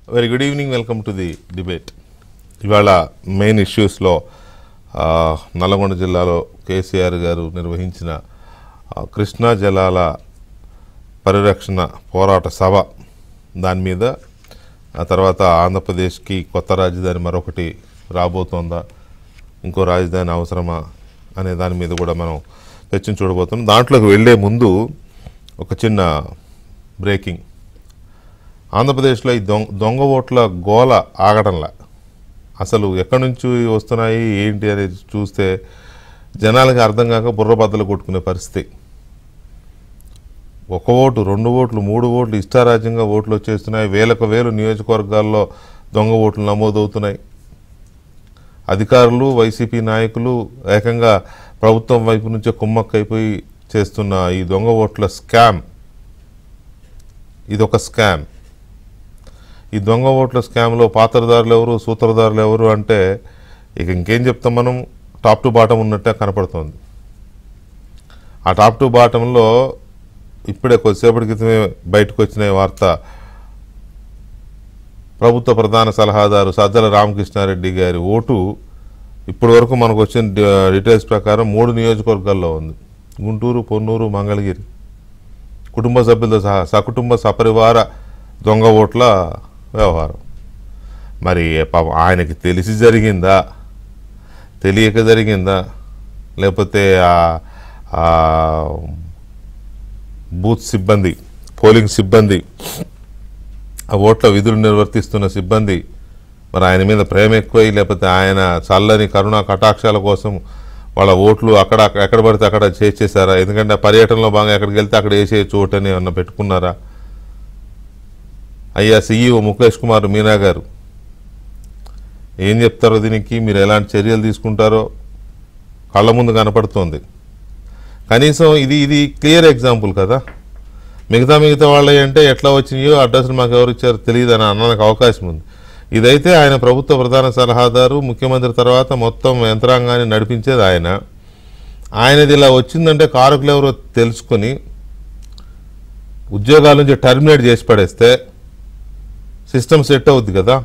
Very good evening welcome to the debate ఇవాళ main ఇష్యూస్లో ఆ, నల్లగొండ జిల్లాలో కేసీఆర్ గారు నిర్వహించిన ఆ, కృష్ణా జలాల పరిరక్షణ పోరాట సభ దాని మీద ఆ తర్వాత ఆంధ్రప్రదేశ్కి కొత్త రాజధాని మరొకటి రాబోతోందా ఇంకో రాజధాని అవసరమా అనే దాని మీద కూడా మనం చర్చను చూడబోతున్నాం దాంట్లోకి వెళ్ళే ముందు ఒక చిన్న బ్రేకింగ్ ఆంధ్రప్రదేశ్లో ఈ దొంగ దొంగ ఓట్ల గోల ఆగడంలా అసలు ఎక్కడి నుంచి వస్తున్నాయి ఏంటి అనేది చూస్తే జనాలకి అర్థం కాక బుర్రబద్దలు కొట్టుకునే పరిస్థితి ఒక ఓటు రెండు ఓట్లు మూడు ఓట్లు ఇష్టారాజ్యంగా ఓట్లు వచ్చేస్తున్నాయి వేలకు వేలు నియోజకవర్గాల్లో దొంగ ఓట్లు నమోదవుతున్నాయి అధికారులు వైసీపీ నాయకులు ఏకంగా ప్రభుత్వం వైపు నుంచే కుమ్మక్కైపోయి చేస్తున్న ఈ దొంగ ఓట్ల స్కామ్ ఇది ఒక స్కామ్ ఈ దొంగ ఓట్ల స్కామ్లో పాత్రదారులు ఎవరు సూత్రధారులు ఎవరు అంటే ఇక ఇంకేం చెప్తాం మనం టాప్ టు బాటం ఉన్నట్టే కనపడుతోంది ఆ టాప్ టు బాటంలో ఇప్పుడే కొద్దిసేపటి క్రితమే బయటకు వచ్చిన ఈ వార్త ప్రభుత్వ ప్రధాన సలహాదారు సజ్జల రామకృష్ణారెడ్డి గారి ఓటు ఇప్పటి వరకు మనకు వచ్చిన డి- డీటెయిల్స్ ప్రకారం మూడు నియోజకవర్గాల్లో ఉంది గుంటూరు పొన్నూరు మంగళగిరి కుటుంబ సభ్యులతో సహా సకుటుంబ సపరివార దొంగ ఓట్ల వ్యవహారం మరి పాపం ఆయనకి తెలిసి జరిగిందా తెలియక జరిగిందా లేకపోతే ఆ- ఆ బూత్ సిబ్బంది పోలింగ్ సిబ్బంది ఆ ఓట్ల విధులు నిర్వర్తిస్తున్న సిబ్బంది మరి ఆయన మీద ప్రేమ ఎక్కువై లేకపోతే ఆయన చల్లని కరుణా కటాక్షాల కోసం వాళ్ళ ఓట్లు అక్కడ ఎక్కడ పడితే అక్కడ చేసేసారా ఎందుకంటే ఆ పర్యటనలో భాగంగా ఎక్కడికి వెళ్తే అక్కడ వేసే చోటు అని ఏమన్నా పెట్టుకున్నారా అయ్యా సీఈఓ ముఖేష్ కుమార్ మీనా గారు ఏం చెప్తారో దీనికి మీరు ఎలాంటి చర్యలు తీసుకుంటారో కళ్ళ ముందు కనపడుతోంది కనీసం ఇది ఇది క్లియర్ ఎగ్జాంపుల్ కదా మిగతా మిగతా వాళ్ళవి అంటే ఎట్లా వచ్చినాయో అడ్రస్లు మాకు ఎవరు ఇచ్చారో తెలియదు అని అనడానికి అవకాశం ఉంది ఇదైతే ఆయన ప్రభుత్వ ప్రధాన సలహాదారు ముఖ్యమంత్రి తర్వాత మొత్తం యంత్రాంగాన్ని నడిపించేది ఆయన ఆయనది ఇలా వచ్చిందంటే కారకులు ఎవరో తెలుసుకొని ఉద్యోగాల నుంచి టర్మినేట్ చేసి పడేస్తే సిస్టమ్ సెట్ అవుద్ది కదా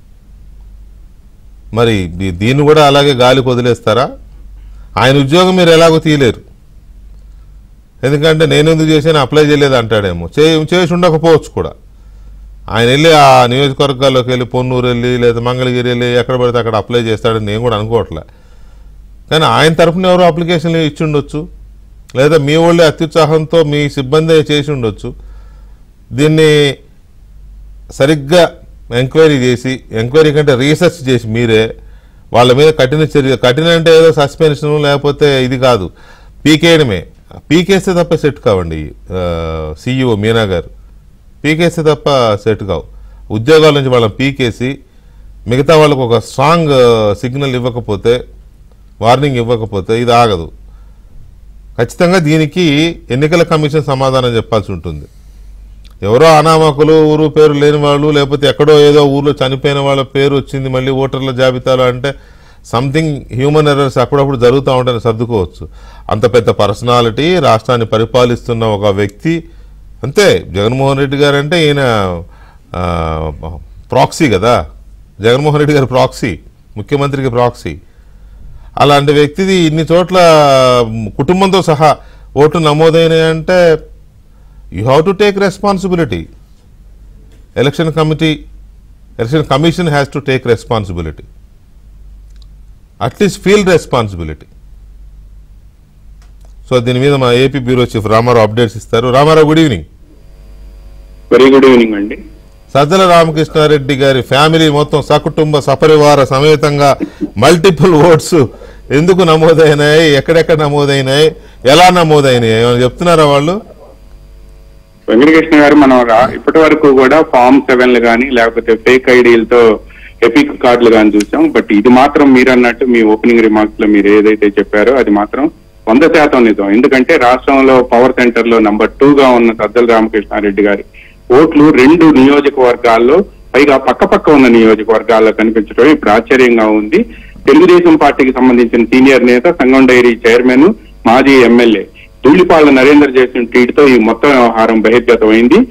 మరి దీ- దీన్ని కూడా అలాగే గాలికి వదిలేస్తారా ఆయన ఉద్యోగం మీరు ఎలాగో తీయలేరు ఎందుకంటే నేను ఎందుకు చేశాను అప్లై చేయలేదు అంటాడేమో చే చేసి ఉండకపోవచ్చు కూడా ఆయన వెళ్ళి ఆ నియోజకవర్గాల్లోకి వెళ్ళి పొన్నూరు వెళ్ళి లేదా మంగళగిరి వెళ్ళి ఎక్కడ పడితే అక్కడ అప్లై చేస్తాడని నేను కూడా అనుకోవట్లే కానీ ఆయన తరఫున ఎవరో అప్లికేషన్లు ఇచ్చి ఉండొచ్చు లేదా మీ వాళ్ళే అత్యుత్సాహంతో మీ సిబ్బంది చేసి ఉండొచ్చు దీన్ని సరిగ్గా ఎంక్వైరీ చేసి ఎంక్వైరీ కంటే రీసెర్చ్ చేసి మీరే వాళ్ళ మీద కఠిన చర్య కఠిన అంటే ఏదో సస్పెన్షన్ లేకపోతే ఇది కాదు పీకేయడమే పీకేస్తే తప్ప సెట్ కావండి సిఇఓ మీనా గారు పీకేస్తే తప్ప సెట్ కావు ఉద్యోగాల నుంచి వాళ్ళని పీకేసి మిగతా వాళ్ళకు ఒక స్ట్రాంగ్ సిగ్నల్ ఇవ్వకపోతే వార్నింగ్ ఇవ్వకపోతే ఇది ఆగదు ఖచ్చితంగా దీనికి ఎన్నికల కమిషన్ సమాధానం చెప్పాల్సి ఉంటుంది ఎవరో అనామకులు ఊరు పేరు లేని వాళ్ళు లేకపోతే ఎక్కడో ఏదో ఊర్లో చనిపోయిన వాళ్ళ పేరు వచ్చింది మళ్ళీ ఓటర్ల జాబితాలో అంటే సంథింగ్ హ్యూమన్ ఎర్రర్స్ అప్పుడప్పుడు జరుగుతూ ఉంటాయని సర్దుకోవచ్చు అంత పెద్ద పర్సనాలిటీ రాష్ట్రాన్ని పరిపాలిస్తున్న ఒక వ్యక్తి అంతే జగన్మోహన్ రెడ్డి గారు అంటే ఈయన ప్రాక్సీ కదా జగన్మోహన్ రెడ్డి గారు ప్రాక్సీ ముఖ్యమంత్రికి ప్రాక్సీ అలాంటి వ్యక్తిది ఇన్ని చోట్ల కుటుంబంతో సహా ఓట్లు నమోదైనాయి అంటే you have to take responsibility election committee election commission has to take responsibility at least feel responsibility so దీని మీద మా AP bureau chief Ramarao updates ఇస్తారు Ramarao good evening very good evening అండి సజ్జల రామకృష్ణారెడ్డి గారి ఫ్యామిలీ మొత్తం సకుటుంబ సపరివార సమేతంగా మల్టిపుల్ ఓట్స్ ఎందుకు నమోదైనాయి ఎక్కడెక్కడ నమోదైనాయి ఎలా నమోదైనాయి ఏమైనా చెప్తున్నారా వాళ్ళు వెంకటకృష్ణ గారు మనం రా- ఇప్పటి వరకు కూడా ఫామ్ సెవెన్లు కానీ లేకపోతే ఫేక్ ఐడీలతో ఎపిక్ కార్డులు కానీ చూసాం బట్ ఇది మాత్రం మీరు అన్నట్టు మీ ఓపెనింగ్ రిమార్క్స్ లో మీరు ఏదైతే చెప్పారో అది మాత్రం వంద శాతం నిజం ఎందుకంటే రాష్ట్రంలో పవర్ సెంటర్ లో నంబర్ టూ గా ఉన్న సజ్జల రామకృష్ణారెడ్డి గారి ఓట్లు రెండు నియోజకవర్గాల్లో పైగా పక్క పక్క ఉన్న నియోజకవర్గాల్లో కనిపించడం ఇప్పుడు ఆశ్చర్యంగా ఉంది తెలుగుదేశం పార్టీకి సంబంధించిన సీనియర్ నేత సంగం డైరీ చైర్మన్ మాజీ ఎమ్మెల్యే ధూళిపాళ్ల నరేందర్ చేసిన ట్వీట్ తో ఈ మొత్తం వ్యవహారం బహిర్గతమైంది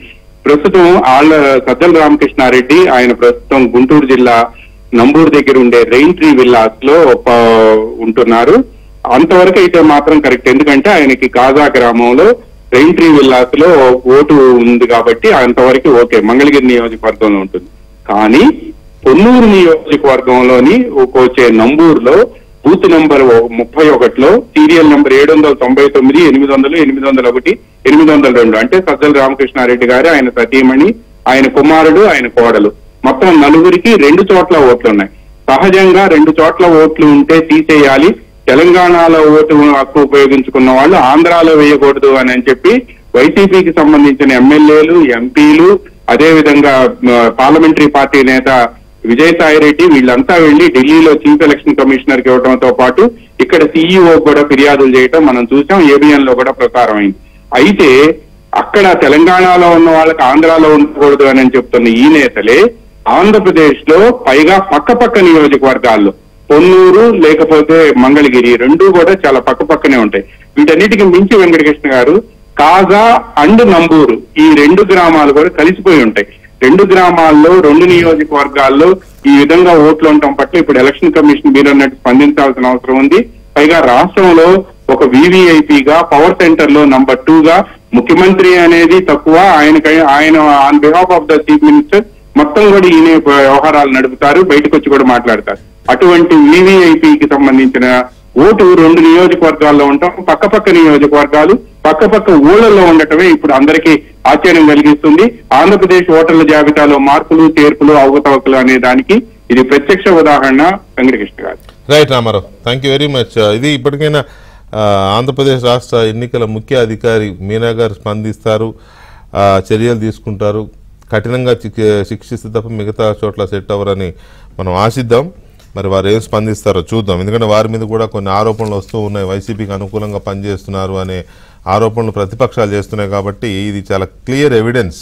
ప్రస్తుతం ఆళ్ళ సజ్జల రామకృష్ణారెడ్డి ఆయన ప్రస్తుతం గుంటూరు జిల్లా నంబూరు దగ్గర ఉండే రెయిన్ ట్రీ విల్లాస్ లో ప- ఉంటున్నారు అంతవరకు అయితే మాత్రం కరెక్ట్ ఎందుకంటే ఆయనకి కాజా గ్రామంలో రెయిన్ ట్రీ విల్లాస్ లో ఓటు ఉంది కాబట్టి అంతవరకు ఓకే మంగళగిరి నియోజకవర్గంలో ఉంటుంది కానీ పొన్నూరు నియోజకవర్గంలోని ఒక వచ్చే నంబూరులో బూత్ నెంబర్ ముప్పై ఒకటిలో సీరియల్ నెంబర్ ఏడు వందల తొంభై తొమ్మిది ఎనిమిది వందలు ఎనిమిది వందల ఒకటి ఎనిమిది వందల రెండు అంటే సజ్జల రామకృష్ణారెడ్డి గారు ఆయన సతీమణి ఆయన కుమారుడు ఆయన కోడలు మొత్తం నలుగురికి రెండు చోట్ల ఓట్లు ఉన్నాయి సహజంగా రెండు చోట్ల ఓట్లు ఉంటే తీసేయాలి తెలంగాణలో ఓటు హక్కు ఉపయోగించుకున్న వాళ్ళు ఆంధ్రాలో వేయకూడదు అని అని చెప్పి వైసీపీకి సంబంధించిన ఎమ్మెల్యేలు ఎంపీలు అదే విధంగా పార్లమెంటరీ పార్టీ నేత విజయసాయి రెడ్డి వీళ్ళంతా వెళ్లి ఢిల్లీలో చీఫ్ ఎలక్షన్ కమిషనర్ కి ఇవ్వడంతో పాటు ఇక్కడ సీఈఓ కూడా ఫిర్యాదులు చేయటం మనం చూసాం ఏబిఎన్ లో కూడా ప్రసారం అయింది అయితే అక్కడ తెలంగాణలో ఉన్న వాళ్ళకి ఆంధ్రాలో ఉండకూడదు అని చెప్తున్న ఈ నేతలే ఆంధ్రప్రదేశ్ లో పైగా పక్క పక్క నియోజకవర్గాల్లో పొన్నూరు లేకపోతే మంగళగిరి రెండు కూడా చాలా పక్క పక్కనే ఉంటాయి వీటన్నిటికి మించి వెంకటకృష్ణ గారు కాజా అండ్ నంబూరు ఈ రెండు గ్రామాలు కూడా కలిసిపోయి ఉంటాయి రెండు గ్రామాల్లో రెండు నియోజకవర్గాల్లో ఈ విధంగా ఓట్లు ఉండటం పట్ల ఇప్పుడు ఎలక్షన్ కమిషన్ మీరు అన్నట్టు స్పందించాల్సిన అవసరం ఉంది పైగా రాష్ట్రంలో ఒక వివిఐపిగా పవర్ సెంటర్ లో నంబర్ టూ గా ముఖ్యమంత్రి అనేది తక్కువ ఆయనకై ఆయన on behalf of the chief minister మొత్తం కూడా ఈయన వ్యవహారాలు నడుపుతారు బయటకు వచ్చి కూడా మాట్లాడతారు అటువంటి వివిఐపికి సంబంధించిన ఓటు రెండు నియోజకవర్గాల్లో ఉంటాం పక్క పక్క నియోజకవర్గాలు పక్క పక్క ఊళ్ళల్లో ఉండటమే ఇప్పుడు అందరికీ ఆశ్చర్యం కలిగిస్తుంది ఆంధ్రప్రదేశ్ ఓటర్ల జాబితాలో మార్పులు చేర్పులు అవకతవకలు అనే దానికి ఇది ప్రత్యక్ష ఉదాహరణ Venkatakrishna garu right Ramarao thank you very much ఇది ఇప్పటికైనా ఆ, ఆంధ్రప్రదేశ్ రాష్ట్ర ఎన్నికల ముఖ్య అధికారి మీనా గారు స్పందిస్తారు ఆ, చర్యలు తీసుకుంటారు కఠినంగా చిక్- శిక్షిస్తే తప్ప మిగతా చోట్ల సెట్ అవ్వరని మనం ఆశిద్దాం మరి వారు ఏం స్పందిస్తారో చూద్దాం ఎందుకంటే వారి మీద కూడా కొన్ని ఆరోపణలు వస్తూ ఉన్నాయి వైసీపీకి అనుకూలంగా పనిచేస్తున్నారు అనే ఆరోపణలు ప్రతిపక్షాలు చేస్తున్నాయి కాబట్టి ఇది చాలా క్లియర్ ఎవిడెన్స్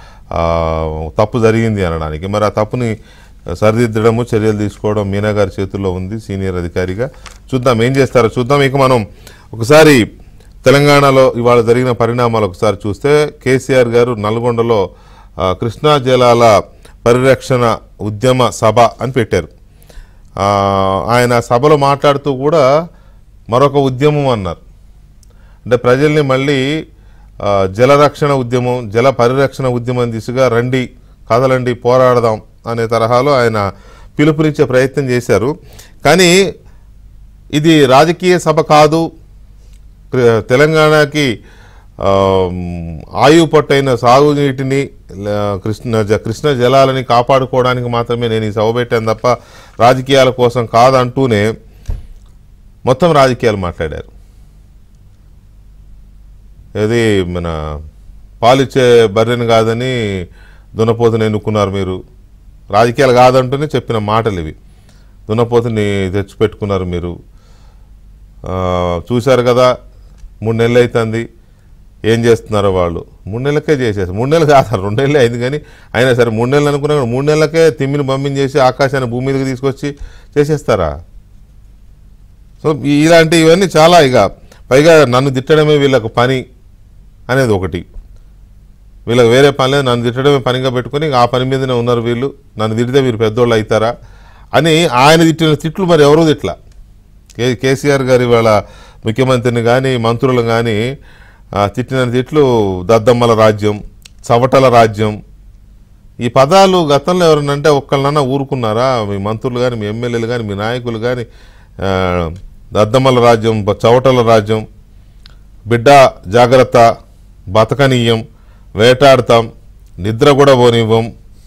తప్పు జరిగింది అనడానికి మరి ఆ తప్పుని సరిదిద్దడము చర్యలు తీసుకోవడం మీనా గారి చేతుల్లో ఉంది సీనియర్ అధికారిగా చూద్దాం ఏం చేస్తారో చూద్దాం ఇక మనం ఒకసారి తెలంగాణలో ఇవాళ జరిగిన పరిణామాలు ఒకసారి చూస్తే కేసీఆర్ గారు నల్గొండలో ఆ, కృష్ణా జలాల పరిరక్షణ ఉద్యమ సభ అని పెట్టారు ఆ, ఆయన సభలో మాట్లాడుతూ కూడా మరొక ఉద్యమం అన్నారు అంటే ప్రజల్ని మళ్ళీ ఆ, జలరక్షణ ఉద్యమం జల పరిరక్షణ ఉద్యమం దిశగా రండి కదలండి పోరాడదాం అనే తరహాలో ఆయన పిలుపునిచ్చే ప్రయత్నం చేశారు కానీ ఇది రాజకీయ సభ కాదు ప్ర- తెలంగాణకి ఆ, ఆయువు పట్టైన సాగునీటిని ల- కృష్ణ జ- కృష్ణ జలాలని కాపాడుకోవడానికి మాత్రమే నేను ఈ సభ పెట్టాను తప్ప రాజకీయాల కోసం కాదంటూనే మొత్తం రాజకీయాలు మాట్లాడారు ఇది మన పాలిచ్చే బర్రెని కాదని దున్నపోతుని ఎన్నుకున్నారు మీరు రాజకీయాలు కాదంటూనే చెప్పిన మాటలు ఇవి దున్నపోతుని తెచ్చిపెట్టుకున్నారు మీరు ఆ, చూశారు కదా మూడు నెలలు అవుతుంది ఏం చేస్తున్నారో వాళ్ళు మూడు నెలలకే చేసేసారు మూడు నెలలు కాదు రెండు నెలలే అయింది కానీ అయినా సరే మూడు నెలలు అనుకున్నా కూడా మూడు నెలలకే తిమ్మిని పంపించేసి ఆకాశాన్ని భూమి మీదకి తీసుకొచ్చి చేసేస్తారా సో ఈ- ఇలాంటి ఇవన్నీ చాలా ఇక పైగా నన్ను తిట్టడమే వీళ్ళకు పని అనేది ఒకటి వీళ్ళకి వేరే పని లేదు నన్ను తిట్టడమే పనిగా పెట్టుకుని ఆ పని మీదనే ఉన్నారు వీళ్ళు నన్ను తిడితే మీరు పెద్దోళ్ళు అవుతారా అని ఆయన తిట్టిన తిట్లు మరి ఎవరూ తిట్లా కే కేసీఆర్ గారి వాళ్ళ ముఖ్యమంత్రిని కానీ మంత్రులు కానీ తిట్టిన తిట్లు దద్దమ్మల రాజ్యం చవటల రాజ్యం ఈ పదాలు గతంలో ఎవరనంటే ఒక్కళ్ళన్నా ఊరుకున్నారా మీ మంత్రులు కానీ మీ ఎమ్మెల్యేలు కానీ మీ నాయకులు కానీ ఆ, దద్దమ్మల రాజ్యం బ- చవటల రాజ్యం బిడ్డ జాగ్రత్త బతకనీయం వేటాడతాం నిద్ర కూడా పోనివ్వం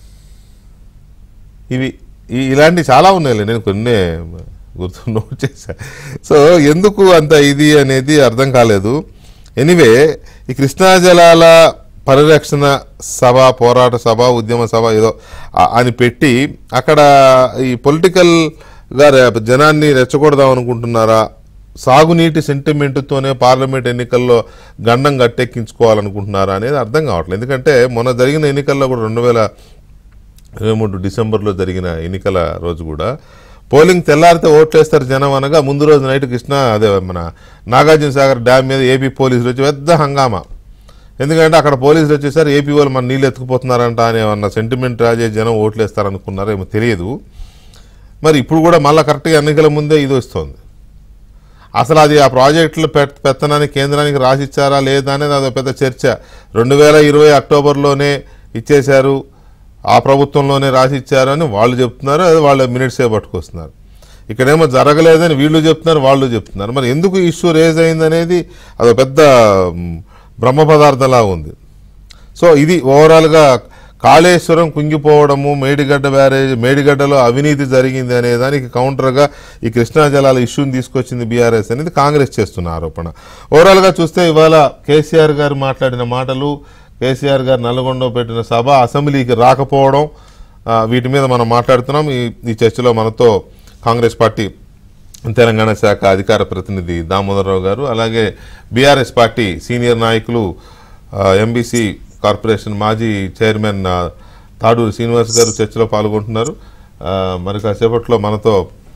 ఇవి ఈ- ఇలాంటి చాలా ఉన్నాయి నేను కొన్ని గుర్తు నోట్ చేశా సో ఎందుకు అంత ఇది అనేది అర్థం కాలేదు ఎనివే ఈ కృష్ణా జలాల పరిరక్షణ సభ పోరాట సభ ఉద్యమ సభ ఏదో ఆ- అని పెట్టి అక్కడ ఈ పొలిటికల్గా రే- జనాన్ని రెచ్చగొడదాం అనుకుంటున్నారా సాగునీటి సెంటిమెంట్తోనే పార్లమెంట్ ఎన్నికల్లో గండం గట్టెక్కించుకోవాలనుకుంటున్నారా అనేది అర్థం కావట్లేదు ఎందుకంటే మొన్న జరిగిన ఎన్నికల్లో కూడా రెండు వేల ఇరవై మూడు డిసెంబర్లో జరిగిన ఎన్నికల రోజు కూడా పోలింగ్ తెల్లారితే ఓట్లేస్తారు జనం అనగా ముందు రోజు నైట్ కృష్ణ అదే మన నాగార్జున సాగర్ డ్యామ్ మీద ఏపీ పోలీసులు వచ్చి పెద్ద హంగామా ఎందుకంటే అక్కడ పోలీసులు వచ్చేసరి ఏపీ వాళ్ళు మన నీళ్ళు ఎత్తుకుపోతున్నారంట అని ఏమన్నా సెంటిమెంట్ రాజే జనం ఓట్లు వేస్తారనుకున్నారో ఏమో తెలియదు మరి ఇప్పుడు కూడా మళ్ళీ కరెక్ట్గా ఎన్నికల ముందే ఇది వస్తుంది అసలు అది ఆ ప్రాజెక్టులు పెట్ పెత్తనానికి కేంద్రానికి రాసిచ్చారా లేదా అనేది అదో పెద్ద చర్చ రెండు వేల ఇరవై అక్టోబర్లోనే ఇచ్చేశారు ఆ ప్రభుత్వంలోనే రాసిచ్చారు అని వాళ్ళు చెప్తున్నారు అది వాళ్ళ మినిట్సే పట్టుకొస్తున్నారు ఇక్కడేమో జరగలేదని వీళ్ళు చెప్తున్నారు వాళ్ళు చెప్తున్నారు మరి ఎందుకు ఇష్యూ రేజ్ అయిందనేది అదో పెద్ద మ్, బ్రహ్మ పదార్థంలా ఉంది సో ఇది ఓవరాల్గా కాళేశ్వరం కుంగిపోవడము మేడిగడ్డ బ్యారేజ్ మేడిగడ్డలో అవినీతి జరిగింది అనే దానికి కౌంటర్గా ఈ కృష్ణా జలాల ఇష్యూని తీసుకొచ్చింది బీఆర్ఎస్ అనేది కాంగ్రెస్ చేస్తున్న ఆరోపణ ఓవరాల్గా చూస్తే ఇవాళ కేసీఆర్ గారు మాట్లాడిన మాటలు కేసీఆర్ గారు నల్గొండలో పెట్టిన సభ అసెంబ్లీకి రాకపోవడం ఆ, వీటి మీద మనం మాట్లాడుతున్నాం ఈ ఈ చర్చలో మనతో కాంగ్రెస్ పార్టీ తెలంగాణ శాఖ అధికార ప్రతినిధి దామోదరరావు గారు అలాగే బీఆర్ఎస్ పార్టీ సీనియర్ నాయకులు ఎంబీసీ కార్పొరేషన్ మాజీ చైర్మన్ ఆ, తాడూరు శ్రీనివాస్ గారు చర్చలో పాల్గొంటున్నారు ఆ, మరి కాసేపట్లో మనతో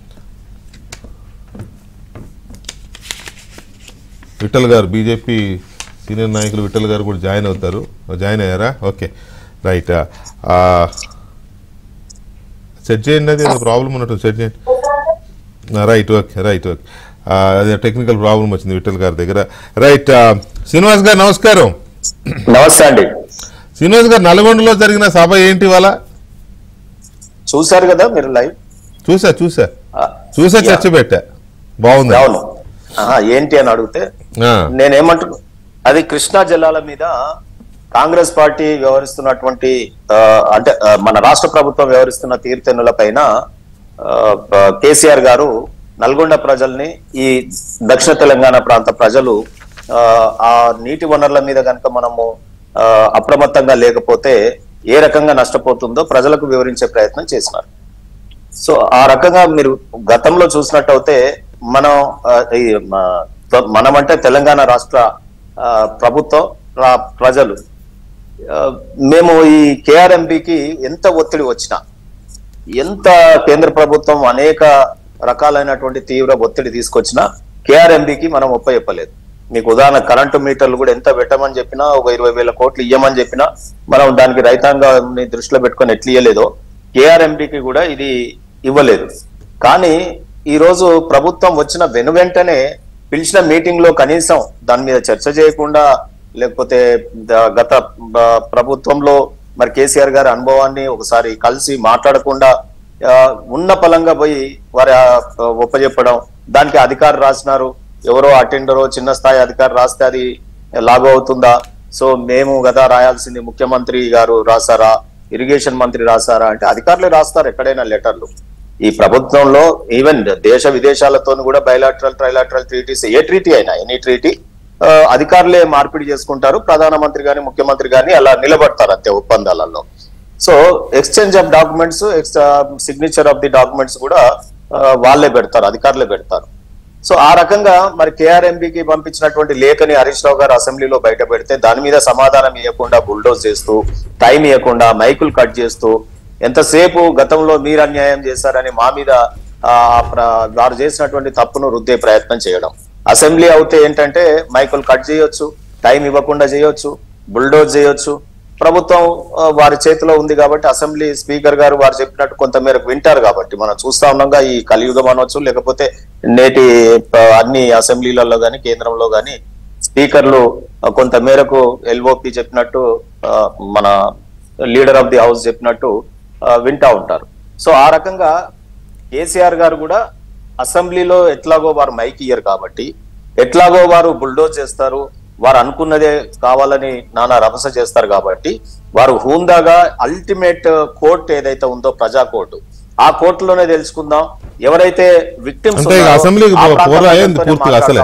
విఠల్ గారు బీజేపీ సీనియర్ నాయకులు విఠల్ గారు కూడా జాయిన్ అవుతారు జాయిన్ అయ్యారా ఓకే రైట్ సెట్ చేయండి అది ఏదో ప్రాబ్లం ఉన్నట్టు సెట్ చేయండి రైట్ ఓకే రైట్ ఓకే ఆ, అదే టెక్నికల్ ప్రాబ్లం వచ్చింది విఠల్ గారి దగ్గర రైట్ ఆ, శ్రీనివాస్ గారు నమస్కారం నమస్తే అండి శ్రీనివాస్ గారు నల్గొండలో జరిగిన సభ ఏంటి ఇవాళ చూశారు కదా మీరు లైవ్ చూసా చూసా ఆ, చూసా యా. చర్చ పెట్టా బాగుంది అవును ఆహా, ఏంటి అని అడిగితే ఆ, నేనేమంటున్నా అది కృష్ణా జిల్లాల మీద కాంగ్రెస్ పార్టీ వ్యవహరిస్తున్నటువంటి ఆ, అంటే ఆ, మన రాష్ట్ర ప్రభుత్వం వ్యవహరిస్తున్న తీరుతెన్నుల పైన ఆ, ఆ, కేసీఆర్ గారు నల్గొండ ప్రజల్ని ఈ దక్షిణ తెలంగాణ ప్రాంత ప్రజలు ఆ, ఆ నీటి వనరుల మీద కనుక మనము ఆ, అప్రమత్తంగా లేకపోతే ఏ రకంగా నష్టపోతుందో ప్రజలకు వివరించే ప్రయత్నం చేసినారు సో ఆ రకంగా మీరు గతంలో చూసినట్టయితే మనం ఆ, ఈ మ- ప్ర- మనమంటే తెలంగాణ రాష్ట్ర ఆ, ప్రభుత్వం రా- ప్రజలు ఆ, మేము ఈ కేఆర్ఎంబికి ఎంత ఒత్తిడి వచ్చినా ఎంత కేంద్ర ప్రభుత్వం అనేక రకాలైనటువంటి తీవ్ర ఒత్తిడి తీసుకొచ్చినా కేఆర్ఎంబికి మనం ఒప్ప చెప్పలేదు మీకు ఉదాహరణ కరెంటు మీటర్లు కూడా ఎంత పెట్టమని చెప్పినా ఒక ఇరవై వేల కోట్లు ఇవ్వమని చెప్పినా మనం దానికి రైతాంగాన్ని దృష్టిలో పెట్టుకొని ఎట్లు ఇవ్వలేదో కేఆర్ఎంబికి కూడా ఇది ఇవ్వలేదు కానీ ఈ రోజు ప్రభుత్వం వచ్చిన వెను వెంటనే పిలిచిన మీటింగ్ లో కనీసం దాని మీద చర్చ చేయకుండా లేకపోతే ద- గత బ- ప్రభుత్వంలో మరి కేసీఆర్ గారి అనుభవాన్ని ఒకసారి కలిసి మాట్లాడకుండా ఆ, ఉన్న పలంగా పోయి వారి ఆ, ఒప్పజెప్పడం దానికి అధికారి రాసినారు ఎవరో అటెండరో చిన్న స్థాయి అధికారి రాస్తే అది లాగో అవుతుందా సో మేము కదా రాయాల్సింది ముఖ్యమంత్రి గారు రాసారా ఇరిగేషన్ మంత్రి రాసారా అంటే అధికారులే రాస్తారు ఎక్కడైనా లెటర్లు ఈ ప్రభుత్వంలో ఈవెన్ దేశ విదేశాలతో కూడా బయలాటరల్ ట్రైలాటరల్ ట్రీటీస్ ఏ ట్రీటీ అయినా ఎనీ ట్రీటీ అధికారులే మార్పిడి చేసుకుంటారు ప్రధానమంత్రి గాని ముఖ్యమంత్రి గాని అలా నిలబడతారు అంతే ఒప్పందాలలో so exchange of documents signature of the documents కూడా ఆ, వాళ్ళే పెడతారు అధికారులే పెడతారు సో ఆ రకంగా మరి కేఆర్ఎంబికి పంపించినటువంటి లేఖని హరీష్ రావు గారు అసెంబ్లీలో బయట పెడితే దాని మీద సమాధానం ఇవ్వకుండా బుల్డోజ్ చేస్తూ టైం ఇవ్వకుండా మైకులు కట్ చేస్తూ ఎంతసేపు గతంలో మీరు అన్యాయం చేశారని మా మీద ఆ, ప్ర- వారు చేసినటువంటి తప్పును రుద్దే ప్రయత్నం చేయడం అసెంబ్లీ అవుతే ఏంటంటే మైకులు కట్ చేయొచ్చు టైం ఇవ్వకుండా చేయొచ్చు బుల్డోజ్ చేయొచ్చు ప్రభుత్వం ఆ, వారి చేతిలో ఉంది కాబట్టి అసెంబ్లీ స్పీకర్ గారు వారు చెప్పినట్టు కొంత మేరకు వింటారు కాబట్టి మనం చూస్తా ఉన్నాంగా ఈ కలియుగం అనవచ్చు లేకపోతే నేటి ఆ, అన్ని అసెంబ్లీలలో గాని కేంద్రంలో గాని స్పీకర్లు ఆ, కొంత మేరకు ఎల్ఓపి చెప్పినట్టు ఆ, మన లీడర్ ఆఫ్ ది హౌస్ చెప్పినట్టు ఆ, వింటా ఉంటారు సో ఆ రకంగా కేసీఆర్ గారు కూడా అసెంబ్లీలో ఎట్లాగో వారు మైక్ ఇయ్యరు కాబట్టి ఎట్లాగో వారు బుల్డోజ్ చేస్తారు వారు అనుకున్నదే కావాలని నానా రభస చేస్తారు కాబట్టి వారు హూందాగా అల్టిమేట్ కోర్ట్ ఏదైతే ఉందో ప్రజా కోర్టు ఆ కోర్టులోనే తెలుసుకుందాం ఎవరైతే విక్టిమ్స్ అంటే ఇక అసెంబ్లీకి పో- పోరా అయింది పూర్తిగా అసలే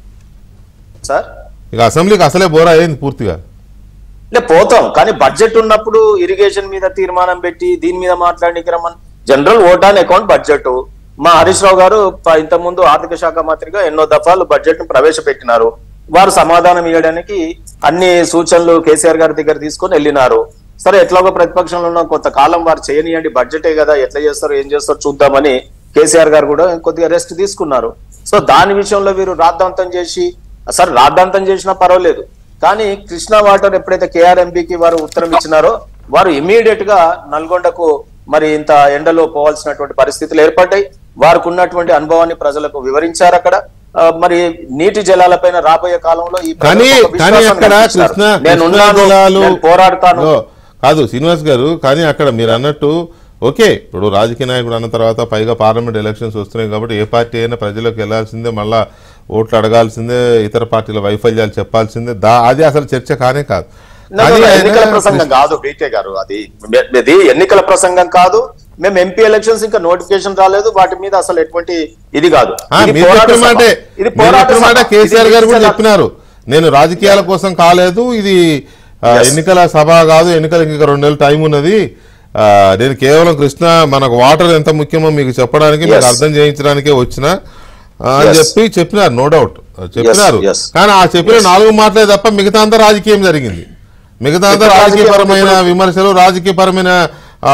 సార్ ఇక అసెంబ్లీకి అసలే బోరా అయింది పూర్తిగా లే పోతాం కానీ బడ్జెట్ ఉన్నప్పుడు ఇరిగేషన్ మీద తీర్మానం పెట్టి దీని మీద మాట్లాడి రమ్మని general vote on account budget మా హరీష్ రావు గారు ప- ఇంతకుముందు ఆర్థిక శాఖ మంత్రిగా ఎన్నో దఫాలు బడ్జెట్ ను ప్రవేశపెట్టినారు వారు సమాధానం ఇవ్వడానికి అన్ని సూచనలు కేసీఆర్ గారి దగ్గర తీసుకొని వెళ్ళినారు సరే ఎట్లాగో ప్రతిపక్షంలో ఉన్న కొంతకాలం వారు చేయనియండి బడ్జెటే కదా ఎట్లా చేస్తారో ఏం చేస్తారో చూద్దామని కేసీఆర్ గారు కూడా కొద్దిగా రెస్ట్ తీసుకున్నారు సో దాని విషయంలో వీరు రాద్ధాంతం చేసి సరే రాద్ధాంతం చేసినా పర్వాలేదు కానీ కృష్ణా వాటర్ ఎప్పుడైతే కేఆర్ఎంబికి వారు ఉత్తరం ఇచ్చినారో వారు ఇమీడియట్ గా నల్గొండకు మరి ఇంత ఎండలో పోవాల్సినటువంటి పరిస్థితులు ఏర్పడ్డాయి వారికి ఉన్నటువంటి అనుభవాన్ని ప్రజలకు వివరించారు అక్కడ ఆ, మరి నీటి జలాలపైన రాబోయే కాలంలో ఈ కానీ ప్రజలకు ఒక కానీ విశ్వాసాన్ని అక్కడ కల్పించారు. కృష్ణ నేను కృష్ణా ఉన్నాను, జలాలు నేను పోరాడతాను ఓ, కాదు శ్రీనివాస్ గారు కానీ అక్కడ మీరు అన్నట్టు ఓకే ఇప్పుడు రాజకీయ నాయకుడు అన్న తర్వాత పైగా పార్లమెంట్ ఎలక్షన్స్ వస్తున్నాయి కాబట్టి ఏ పార్టీ అయినా ప్రజలకు వెళ్ళాల్సిందే మళ్ళా ఓట్లు అడగాల్సిందే ఇతర పార్టీల వైఫల్యాలు చెప్పాల్సిందే దా అది అసలు చర్చ కానే కాదు No, no, కానీ no, ఆయన ఎన్నికల ప్రసంగం కాదు బీకే గారు అది ఇది ఎన్నికల ప్రసంగం కాదు మేము ఎంపీ ఎలక్షన్స్ ఇంకా నోటిఫికేషన్ రాలేదు వాటి మీద అసలు ఎటువంటి ఇది కాదు ఆ, ఇది మీరు పోరాట చెప్పిన సభ. మాటే ఇది మీరు పోరాట చెప్పిన మాట సభ. కేసీఆర్ ఇది గారు కూడా నిజంగా- చెప్పినారు నేను రాజకీయాల కోసం కాలేదు ఇది ఆ, Yes. ఎన్నికల సభ కాదు ఎన్నికలకి ఇంకా రెండు నెలలు టైం ఉన్నది ఆ, నేను కేవలం కృష్ణ మనకు వాటర్ ఎంత ముఖ్యమో మీకు చెప్పడానికి మీకు Yes. అర్థం చేయించడానికే వచ్చిన ఆ, అని Yes. చెప్పి చెప్పినారు నో డౌట్ చెప్పినారు yes. కానీ ఆ చెప్పిన నాలుగు మాటలే తప్ప మిగతా అంతా రాజకీయం జరిగింది మిగతా అంతా మిగతా రాజకీయపరమైన రాజకీయం విమర్శలు రాజకీయపరమైన ఆ,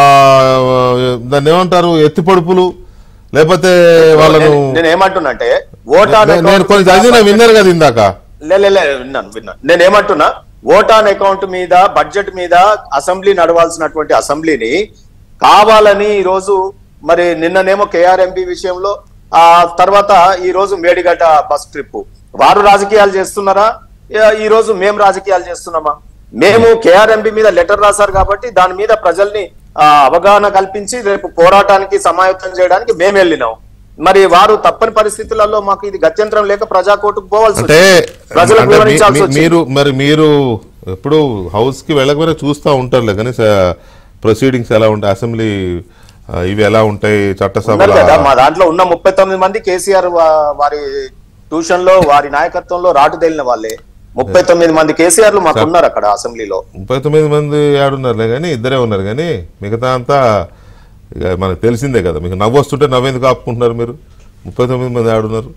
దాన్ని ఏమంటారు ఎత్తిపొడుపులు లేకపోతే వాళ్ళను నేను- నేను ఏమంటున్నంటే ఓటాన్ నే- నేను కొన్ని చదివిన విన్నారు కదా ఇందాక లే లే, లే, విన్నాను విన్నాను నేను ఏమంటున్నా ఓటాన్ అకౌంట్ మీద బడ్జెట్ మీద అసెంబ్లీ నడవాల్సినటువంటి అసెంబ్లీని కావాలని ఈ రోజు మరి నిన్ననేమో కేఆర్ఎంపీ విషయంలో ఆ తర్వాత ఈ రోజు మేడిగడ్డ బస్ ట్రిప్ వారు రాజకీయాలు చేస్తున్నారా ఏ- ఈ రోజు మేము రాజకీయాలు చేస్తున్నామా మేము కేఆర్ఎంపీ మీద లెటర్ రాశారు కాబట్టి దాని మీద ప్రజల్ని ఆ, అవగాహన కల్పించి రేపు పోరాటానికి సమాయత్తం చేయడానికి మేము వెళ్ళినాం మరి వారు తప్పని పరిస్థితులలో మాకు ఇది గత్యంతరం లేక ప్రజా కోర్టుకు పోవాల్సి అంటే వచ్చింది. ప్రజలకు అంటే మీ- వివరించాల్సి మీ- వచ్చింది. మీరు మరి మీరు ఎప్పుడు హౌస్ కి వెళ్ళకపోయినా చూస్తూ ఉంటారులే కానీ ప్రొసీడింగ్స్ ఎలా ఉంటాయి అసెంబ్లీ ఆ, ఇవి ఎలా ఉంటాయి చట్టసభల ఉన్నారు కదా మా దాంట్లో ఉన్న ముప్పై తొమ్మిది మంది కేసీఆర్ వా- వారి ట్యూషన్ లో వారి నాయకత్వంలో రాటు తేలిన వాళ్ళే ముప్పై తొమ్మిది మంది కేసీఆర్లు మాకు ఉన్నారు అక్కడ అసెంబ్లీలో ముప్పై తొమ్మిది మంది ఆడున్నారులే కానీ ఇద్దరే ఉన్నారు కానీ మిగతా అంతా ఇక మనకు తెలిసిందే కదా మీకు నవ్వు వస్తుంటే నవ్వేందుకు ఆపుకుంటున్నారు మీరు ముప్పై తొమ్మిది మంది ఆడున్నారు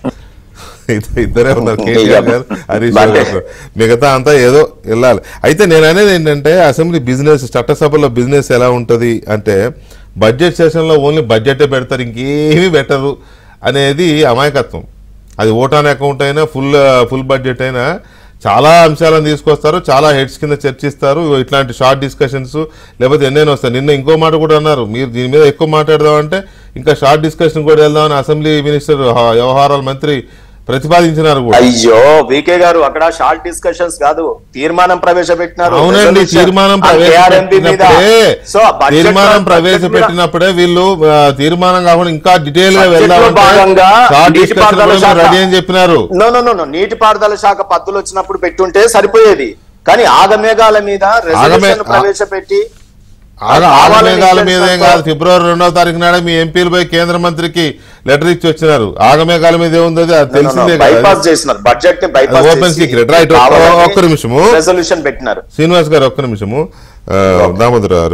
ఇద్ద- ఇద్దరే ఉన్నారు కేటీఆర్ గారు హరీష్ రావు గారు మిగతా అంతా ఏదో వెళ్ళాలి అయితే నేను అనేది ఏంటంటే అసెంబ్లీ బిజినెస్ చట్టసభలో బిజినెస్ ఎలా ఉంటుంది అంటే బడ్జెట్ సెషన్లో ఓన్లీ బడ్జెటే పెడతారు ఇంకేమీ పెట్టరు అనేది అమాయకత్వం అది ఓటాన్ అకౌంట్ అయినా ఫుల్ ఫుల్ బడ్జెట్ అయినా చాలా అంశాలను తీసుకొస్తారు చాలా హెడ్స్ కింద చర్చిస్తారు ఇట్లాంటి షార్ట్ డిస్కషన్స్ లేకపోతే ఎన్నైనా వస్తాయి నిన్న ఇంకో మాట కూడా అన్నారు మీరు దీని మీద ఎక్కువ మాట్లాడదామంటే ఇంకా షార్ట్ డిస్కషన్ కూడా వెళ్దామని అసెంబ్లీ మినిస్టర్ హ- వ్యవహారాల మంత్రి ప్రతిపాదించినారు కూడా అయ్యో వికే గారు అక్కడ షార్ట్ డిస్కషన్స్ కాదు తీర్మానం ప్రవేశపెట్టినారు అవునండి Resolution తీర్మానం on KRMP మీద. ప్రవేశపెట్టినప్పుడే సో ఆ budget తీర్మానం లో- ప్రవేశపెట్టినప్పుడే వీళ్ళు ఆ, తీర్మానం కాకుండా ఇంకా డీటెయిల్ గా Budget లో వెళ్దామంటే భాగంగా షార్ట్ నీటిపారుదల డిస్కషన్ శాఖ- రెడీ అని చెప్పినారు నో నో నో నో నీటిపారుదల శాఖ పద్దులు వచ్చినప్పుడు పెట్టుంటే సరిపోయేది కానీ ఆగమేఘాల మీద రెజల్యూషన్ ఆ- ప్రవేశపెట్టి ఆగ కావాలని ఆగమేఘాల మీదే ఇన్సూరెన్స్ కాదు ఫిబ్రవరి రెండవ తారీఖు నాడే మీ ఎంపీలు పోయి కేంద్ర మంత్రికి లెటర్ ఇచ్చి వచ్చినారు ఆగమేఘాల మీద ఏముంది అది తెలిసిందే బైపాస్ కదా చేసినారు బడ్జెట్ ని బైపాస్ అది open secret, right. ఒక్క నిమిషము. రెజల్యూషన్ పెట్టినారు శ్రీనివాస్ గారు ఒక్క నిమిషము ఆ, దామోదర్ గారు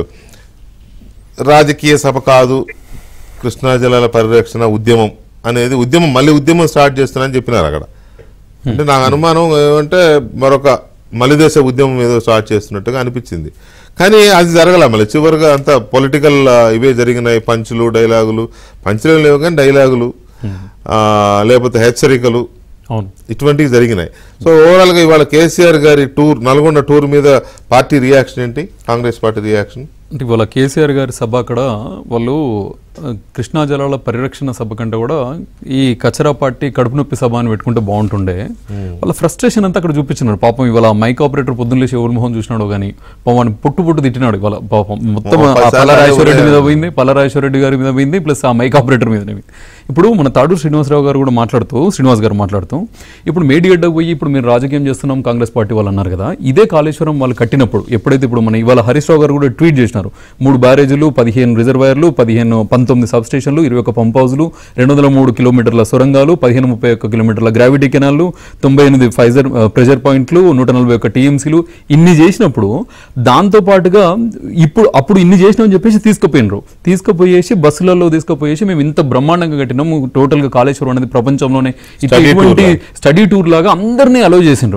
రాజకీయ సభ కాదు కృష్ణా జలాల పరిరక్షణ ఉద్యమం అనేది ఉద్యమం మళ్ళీ ఉద్యమం స్టార్ట్ చేస్తున్నారని చెప్పినారు అక్కడ అంటే నాకు అనుమానం ఏమంటే మరొక మలిదేశ ఉద్యమం ఏదో స్టార్ట్ చేస్తున్నట్టుగా అనిపించింది కానీ అది జరగల మళ్ళీ చివరిగా అంత పొలిటికల్ ఇవే జరిగినాయి పంచులు డైలాగులు పంచులు లేవు కానీ డైలాగులు ఆ, లేకపోతే హెచ్చరికలు అవును ఇటువంటివి జరిగినాయి సో ఓవరాల్ గా ఇవాళ కేసీఆర్ గారి టూర్ నల్గొండ టూర్ మీద పార్టీ రియాక్షన్ ఏంటి కాంగ్రెస్ పార్టీ రియాక్షన్ అంటే ఇవాళ కేసీఆర్ గారి సభ అక్కడ వాళ్ళు ఆ, కృష్ణా జలాల పరిరక్షణ సభ కంటే కూడా ఈ కచరా పార్టీ కడుపు నొప్పి సభ అని పెట్టుకుంటే బాగుంటుండే వాళ్ళ ఫ్రస్ట్రేషన్ అంతా అక్కడ చూపించినారు పాపం ఇవాళ మైక్ ఆపరేటర్ పొద్దున్న లేచి ఎవరి మొహం చూసినాడో కానీ పాపం వాడిని పొట్టు పొట్టు తిట్టినాడు ఇవాళ పాపం మొత్తం ఓ, ఆ పది సార్లు పల్లరాజేశ్వరరెడ్డి మీద అదే పోయింది పల్లరాజేశ్వరరెడ్డి గారి మీద పోయింది ప్లస్ ఆ మైక్ ఆపరేటర్ మీద పోయింది ఇప్పుడు మన తాడూరు శ్రీనివాసరావు గారు కూడా మాట్లాడుతూ శ్రీనివాస్ గారు మాట్లాడుతూ ఇప్పుడు మేడిగడ్డకు పోయి ఇప్పుడు మీరు రాజకీయం చేస్తున్నాం కాంగ్రెస్ పార్టీ వాళ్ళు అన్నారు కదా ఇదే కాళేశ్వరం వాళ్ళు కట్టినప్పుడు ఎప్పుడైతే ఇప్పుడు మన ఇవాళ హరీష్ రావు గారు కూడా ట్వీట్ చేసినారు మూడు బ్యారేజీలు పదిహేను రిజర్వాయర్లు పదిహేను పంతొమ్మిది సబ్ స్టేషన్లు ఇరవై ఒక పంప్ హౌస్లు రెండు వందల మూడు కిలోమీటర్ల సొరంగాలు పదిహేను ముప్పై ఒక్క కిలోమీటర్ల గ్రావిటీ కెనాల్లు తొంభై ఎనిమిది ఫైజర్ ఆ, ప్రెజర్ పాయింట్లు నూట నలభై ఒక్క టీఎంసీలు ఇన్ని చేసినప్పుడు దాంతో పాటుగా ఇప్పుడు అప్పుడు ఇన్ని చేసినామని చెప్పేసి తీసుకుపోయినరు తీసుకుపోయేసి బస్సులలో తీసుకుపోయేసి మేము ఇంత బ్రహ్మాండంగా కట్టినాము టోటల్ గా కాళేశ్వరం అనేది ప్రపంచంలోనే ఇట్లా Study tour ఇటువంటి లా. స్టడీ టూర్ లాగా అందరినీ అలౌ చేసిండ్రు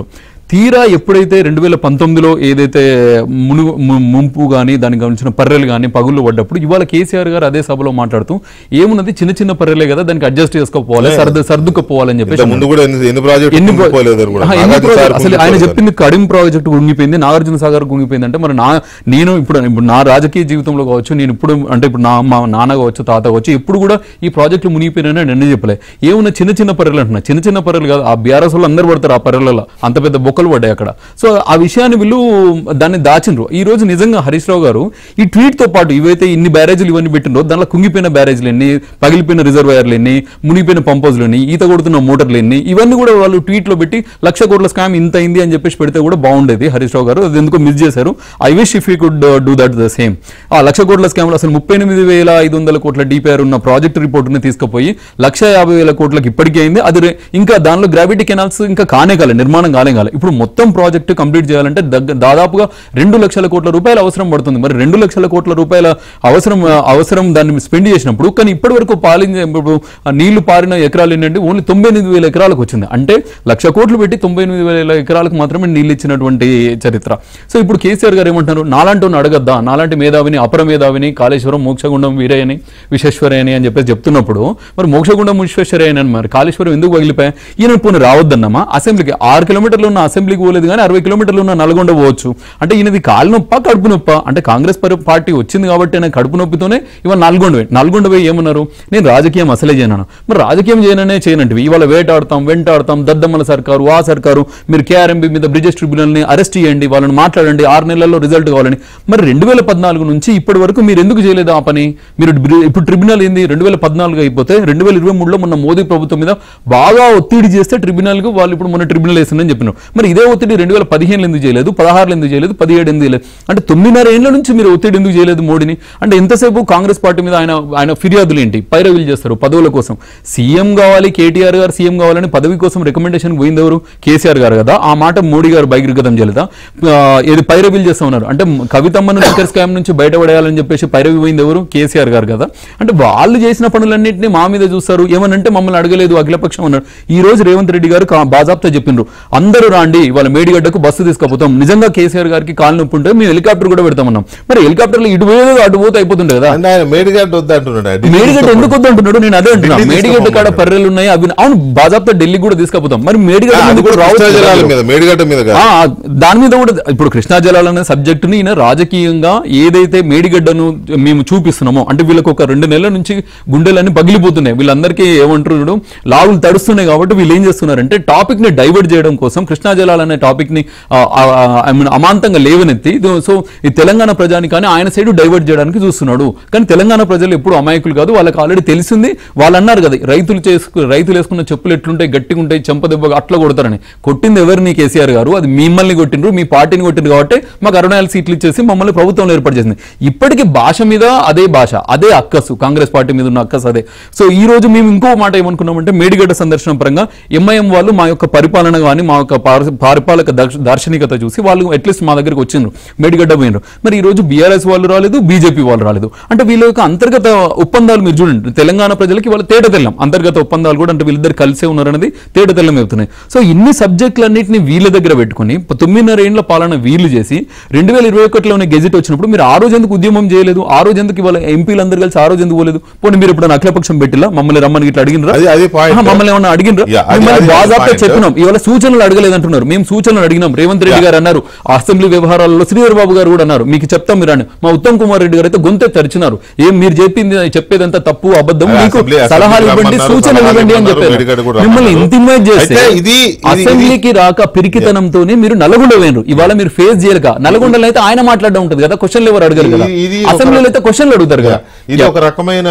తీరా ఎప్పుడైతే రెండు వేల పంతొమ్మిదిలో ఏదైతే మును ము- ముంపు కానీ దానికి గమనించిన పర్రెలు కానీ పగుళ్ళు పడ్డప్పుడు ఇవాళ కేసీఆర్ గారు అదే సభలో మాట్లాడుతూ ఏమున్నది చిన్న చిన్న పర్రెలే కదా దానికి అడ్జస్ట్ చేసుకోపోవాలి సర్దు సర్దుకుపోవాలని చెప్పేసి ఇంత ముందు కూడా ఎన్ని ఎన్ని ప్రాజెక్టులు ఎన్ని ప్రో- కుంగిపోలేదు కూడా ఆహా, ఎన్ని నాగార్జున ప్రాజెక్ట్- సార్ అసలు ఆయన కుంగిపోలేదు. చెప్పింది కడిం ప్రాజెక్టు కుంగిపోయింది నాగార్జున సాగర్ కుంగిపోయింది అంటే మరి నా నేను ఇప్పుడు ఇప్పుడు నా రాజకీయ జీవితంలో కావచ్చు నేను ఇప్పుడు అంటే ఇప్పుడు నా మా నాన్న కావచ్చు తాత కావచ్చు ఎప్పుడు కూడా ఈ ప్రాజెక్టులు మునిగిపోయినా నేను చెప్పలే ఏమున్నా చిన్న చిన్న పర్రెలు అంటున్నా చిన్న చిన్న పర్రెలు కాదు ఆ బీఆర్ఎస్ వాళ్ళు అందరు పడతారు ఆ పర్రెలలో అంత పెద్ద బొక్కలు పడ్డాయి అక్కడ సో ఆ విషయాన్ని వీళ్ళు దాన్ని దాచిండ్రు ఈ రోజు నిజంగా హరీష్ రావు గారు ఈ ట్వీట్ తో పాటు ఇవైతే ఇన్ని బ్యారేజీలు ఇవన్నీ పెట్టిండ్రో దాంట్లో కుంగిపోయిన బ్యారేజీలు ఎన్ని పగిలిపోయిన రిజర్వాయర్లు ఎన్ని మునిగిపోయిన పంపోజులు ఎన్ని ఈత కొడుతున్న మోటార్లు ఎన్ని ఇవన్నీ కూడా వాళ్ళు ట్వీట్ లో పెట్టి లక్ష కోట్ల స్కామ్ ఇంత అయింది అని చెప్పేసి పెడితే కూడా బాగుండేది హరీష్ రావు గారు అది ఎందుకో మిస్ చేశారు I wish if you could do that the same ఆ లక్ష కోట్ల స్కామ్ అసలు ముప్పై ఎనిమిది వేల ఐదు వందల కోట్ల డిపిఆర్ ఉన్న ప్రాజెక్ట్ రిపోర్ట్ ని తీసుకుపోయి లక్ష యాభై వేల కోట్లకి ఇప్పటికే అయింది అది రే- ఇంకా దానిలో గ్రావిటీ కెనాల్స్ ఇంకా కానే కాలే నిర్మాణం కాలే కాలే ఇప్పుడు మొత్తం ప్రాజెక్ట్ కంప్లీట్ చేయాలంటే దగ్గ దాదాపుగా రెండు లక్షల కోట్ల రూపాయలు అవసరం పడుతుంది మరి రెండు లక్షల కోట్ల రూపాయల అవసరం అవసరం దాన్ని స్పెండ్ చేసినప్పుడు కానీ ఇప్పటి వరకు పాలిన ఇప్పుడు ఆ నీళ్లు పారిన ఎకరాలు ఏంటంటే ఓన్లీ తొంభై ఎనిమిది వేల ఎకరాలకు వచ్చింది అంటే లక్ష కోట్లు పెట్టి తొంభై ఎనిమిది వేల ఎకరాలకు మాత్రమే నీళ్ళు ఇచ్చినటువంటి చరిత్ర సో ఇప్పుడు కేసీఆర్ గారు ఏమంటున్నారు నాలాంటి వాడిని అడగద్దా నాలాంటి మేధావిని అపర మేధావిని కాళేశ్వరం మోక్షగుండం వీరయ్యని విశ్వేశ్వరయ్యని అని చెప్పేసి చెప్తున్నప్పుడు మరి మోక్షగుండం విశ్వేశ్వరయ్యని అని మరి కాళేశ్వరం ఎందుకు పగిలిపోయా ఈయన పోనీ రావద్దన్నమా అసెంబ్లీకి ఆరు కిలోమీటర్లు ఉన్న అసెంబ్లీకి పోలేదు కానీ అరవై కిలోమీటర్లు ఉన్న నల్గొండ పోవచ్చు అంటే ఈయనది కాలు నొప్ప కడుపు నొప్ప అంటే కాంగ్రెస్ పరి- పార్టీ వచ్చింది కాబట్టి ఆయన కడుపు నొప్పితోనే ఇవాళ నల్గొండ పోయి నల్గొండ పోయి ఏమన్నారు నేను రాజకీయం అసలే చేయను మరి రాజకీయం చేయననే చేయనంటివి ఇవాళ వేటాడతాం వెంటాడతాం దద్దమ్మల సర్కారు ఆ సర్కారు మీరు కేఆర్ఎంబి మీద బ్రిజెస్ ట్రిబ్యునల్ ని అరెస్ట్ చేయండి వాళ్ళని మాట్లాడండి ఆరు నెలల్లో రిజల్ట్ కావాలని మరి రెండు వేల పద్నాలుగు నుంచి ఇప్పటి వరకు మీరు ఎందుకు చేయలేదు ఆ పని మీరు బ్రి- ఇప్పుడు ట్రిబ్యునల్ ఏంది రెండు వేల పద్నాలుగు అయిపోతే రెండు వేల ఇరవై మూడులో మొన్న మోదీ ప్రభుత్వం మీద బాగా ఒత్తిడి చేస్తే ట్రిబ్యునల్ కు వాళ్ళు ఇప్పుడు మొన్న ట్రిబ్యునల్ వేసిందని చెప్పినారు మరి ఇదే ఒత్తిడి రెండు వేల పదిహేను ఎందుకు చేయలేదు పదహారులో ఎందుకు చేయలేదు పదిహేడు ఎందుకు చేయలేదు అంటే తొమ్మిదిన్నర ఏళ్ల నుంచి మీరు ఒత్తిడి ఎందుకు చేయలేదు మోడీని అంటే ఎంతసేపు కాంగ్రెస్ పార్టీ మీద ఆయన ఆయన ఫిర్యాదులు ఏంటి పైరవీలు చేస్తారు పదవుల కోసం సీఎం కావాలి కేటీఆర్ గారు సీఎం కావాలని పదవి కోసం రికమెండేషన్ పోయింది ఎవరు కేసీఆర్ గారు కదా ఆ మాట మోడీ గారు బహిర్గతం చేయలేదా ఆ, ఏది పైరవీలు చేస్తా ఉన్నారు అంటే కవితమ్మను లిక్కర్ స్కామ్ నుంచి బయటపడేయాలని చెప్పేసి పైరవి పోయింది ఎవరు కేసీఆర్ గారు కదా అంటే వాళ్ళు చేసిన పనులన్నింటినీ మా మీద చూస్తారు ఏమనంటే మమ్మల్ని అడగలేదు అఖిలపక్షం అన్నారు ఈ రోజు రేవంత్ రెడ్డి గారు కా- బాజాబ్తా చెప్పిండ్రు అందరూ రాండి వాళ్ళ మేడిగడ్డకు బస్సు తీసుకుపోతాం నిజంగా కేసీఆర్ గారికి కాలు నొప్పి ఉంటే మేము హెలికాప్టర్ కూడా పెడతామన్నాం మరి హెలికాప్టర్లో ఇటు పోయేది అటు పోతే అయిపోతుండే కదా అంటే ఆయన మేడిగడ్డ వద్దంటున్నాడు ఆయన. ఢిల్లీ మేడిగడ్డ ఎందుకు వద్దు అంటున్నాడు నేను అదే అంటున్నా ఢిల్లీ మేడిగడ్డ కాడ తీసుకోమన్నాడు. పర్రెలు ఉన్నాయి అవి అవును బాజాబ్తా ఢిల్లీ కూడా తీసుకుపోతాం మరి మేడిగడ్డ అది మీద కూడా కూడా కృష్ణా రావచ్చు జలాల కదా. మీద మేడిగడ్డ మీద కాదు ఆ, దాని మీద కూడా ఇప్పుడు కృష్ణా జలాలు అనే సబ్జెక్టుని ఈయన రాజకీయంగా ఏదైతే మేడిగడ్డను మేము చూపిస్తున్నామో అంటే వీళ్ళకి ఒక రెండు నెలల నుంచి గుండెలన్నీ పగిలిపోతున్నాయి వీళ్ళందరికీ ఏమంటున్నాడు లావులు తడుస్తున్నాయి కాబట్టి వీళ్ళు ఏం చేస్తున్నారంటే టాపిక్ ని డైవర్ట్ చేయడం కోసం కృష్ణా జలాలు అనే టాపిక్ ని ఆ, ఆ, ఆ, I mean, అమాంతంగా లేవనెత్తి దో- సో ఈ తెలంగాణ ప్రజాని కానీ ఆయన సైడ్ డైవర్ట్ చేయడానికి చూస్తున్నాడు కానీ తెలంగాణ ప్రజలు ఎప్పుడు అమాయకులు కాదు వాళ్ళకి ఆల్రెడీ తెలిసింది వాళ్ళు అన్నారు కదా రైతులు చేసుకు రైతులు వేసుకున్న చెప్పులు ఎట్లుంటాయి గట్టిగా ఉంటాయి చెంప దెబ్బ అట్లా కొడతారని కొట్టింది ఎవరిని కేసీఆర్ గారు అది మిమ్మల్ని కొట్టిండ్రు మీ పార్టీని కొట్టిండ్రు కాబట్టి మాకు అరవై నాలుగు సీట్లు ఇచ్చేసి మమ్మల్ని ప్రభుత్వంలో ఏర్పాటు చేసింది ఇప్పటికీ భాష మీద అదే భాష అదే అక్కసు కాంగ్రెస్ పార్టీ మీద ఉన్న అక్కసు అదే సో ఈ రోజు మేము ఇంకో మాట ఏమనుకున్నామంటే మేడిగడ్డ సందర్శనం పరంగా ఎంఐఎం వాళ్ళు మా యొక్క పరిపాలన కానీ మా యొక్క పార- పరిపాలక దర్శ- దార్శనికత చూసి వాళ్ళు అట్లీస్ట్ మా దగ్గరికి వచ్చిండ్రు మేడిగడ్డ పోయినారు మరి ఈ రోజు బీఆర్ఎస్ వాళ్ళు రాలేదు బీజేపీ వాళ్ళు రాలేదు అంటే వీళ్ళ యొక్క అంతర్గత ఒప్పందాలు మీరు చూడండి తెలంగాణ ప్రజలకి వాళ్ళ తేట తెల్లం అంతర్గత ఒప్పందాలు కూడా అంటే వీళ్ళిద్దరు కలిసే ఉన్నారనేది తేట తెల్లం అవుతున్నాయి సో ఇన్ని సబ్జెక్టులన్నింటినీ వీళ్ళ దగ్గర పెట్టుకుని ప- తొమ్మిదిన్నర ఏళ్ల పాలన వీళ్ళు చేసి రెండు వేల ఇరవై ఒకటిలోనే గెజిట్ వచ్చినప్పుడు మీరు ఆ రోజు ఎందుకు ఉద్యమం చేయలేదు ఆ రోజు ఎందుకు ఇవాళ ఎంపీలు అందరు కలిసి ఆ రోజు ఎందుకు పోలేదు పోనీ మీరు ఇప్పుడు అఖిలపక్షం పెట్టిలా మమ్మల్ని రమ్మని ఇట్లా అడిగినరా అది- అది point. ఆహా, మమ్మల్ని ఏమన్నా అడిగినరా Yeah, అది- మిమ్మల్ని అది- అది బాజాప్తా point. చెప్పినాం ఇవాళ సూచనలు అడగలేదు అంటున్నారు మేము సూచనలు అడిగినాం రేవంత్ రెడ్డి గారు అన్నారు అసెంబ్లీ వ్యవహారాల్లో శ్రీధర్ బాబు గారు కూడా అన్నారు మీకు చెప్తాం మీరు అని మా ఉత్తమ్ కుమార్ రెడ్డి గారు అయితే గొంతె తెరిచినారు ఏం మీరు చెప్పింది చెప్పేదంతా తప్పు అబద్ధం అదే మీకు అసెంబ్లీ- సలాహాలు అసెంబ్లీ ఇవ్వండి రమ్మన్నారు, సూచనలు సలహాలు ఇవ్వండి అని ఇవ్వమన్నారు, చెప్పారు వేడిగడ్డ కూడా మిమ్మల్ని రమ్మన్నారు. ఇంత ఇన్వైట్ చేస్తే అయితే ఇది- ఇది- అసెంబ్లీకి రాక పిరికితనంతోనే మీరు నల్గొండ వేయరు ఇవాళ మీరు ఫేస్ చేయలేక నల్గొండలో అయితే ఆయన మాట్లాడడం ఉంటుంది కదా క్వశ్చన్లు ఎవరు అడగరు కదా ఇది- ఇది ఒక- అసెంబ్లీలో అయితే క్వశ్చన్లు అడుగుతారు కదా ఇది ఒక రకమైన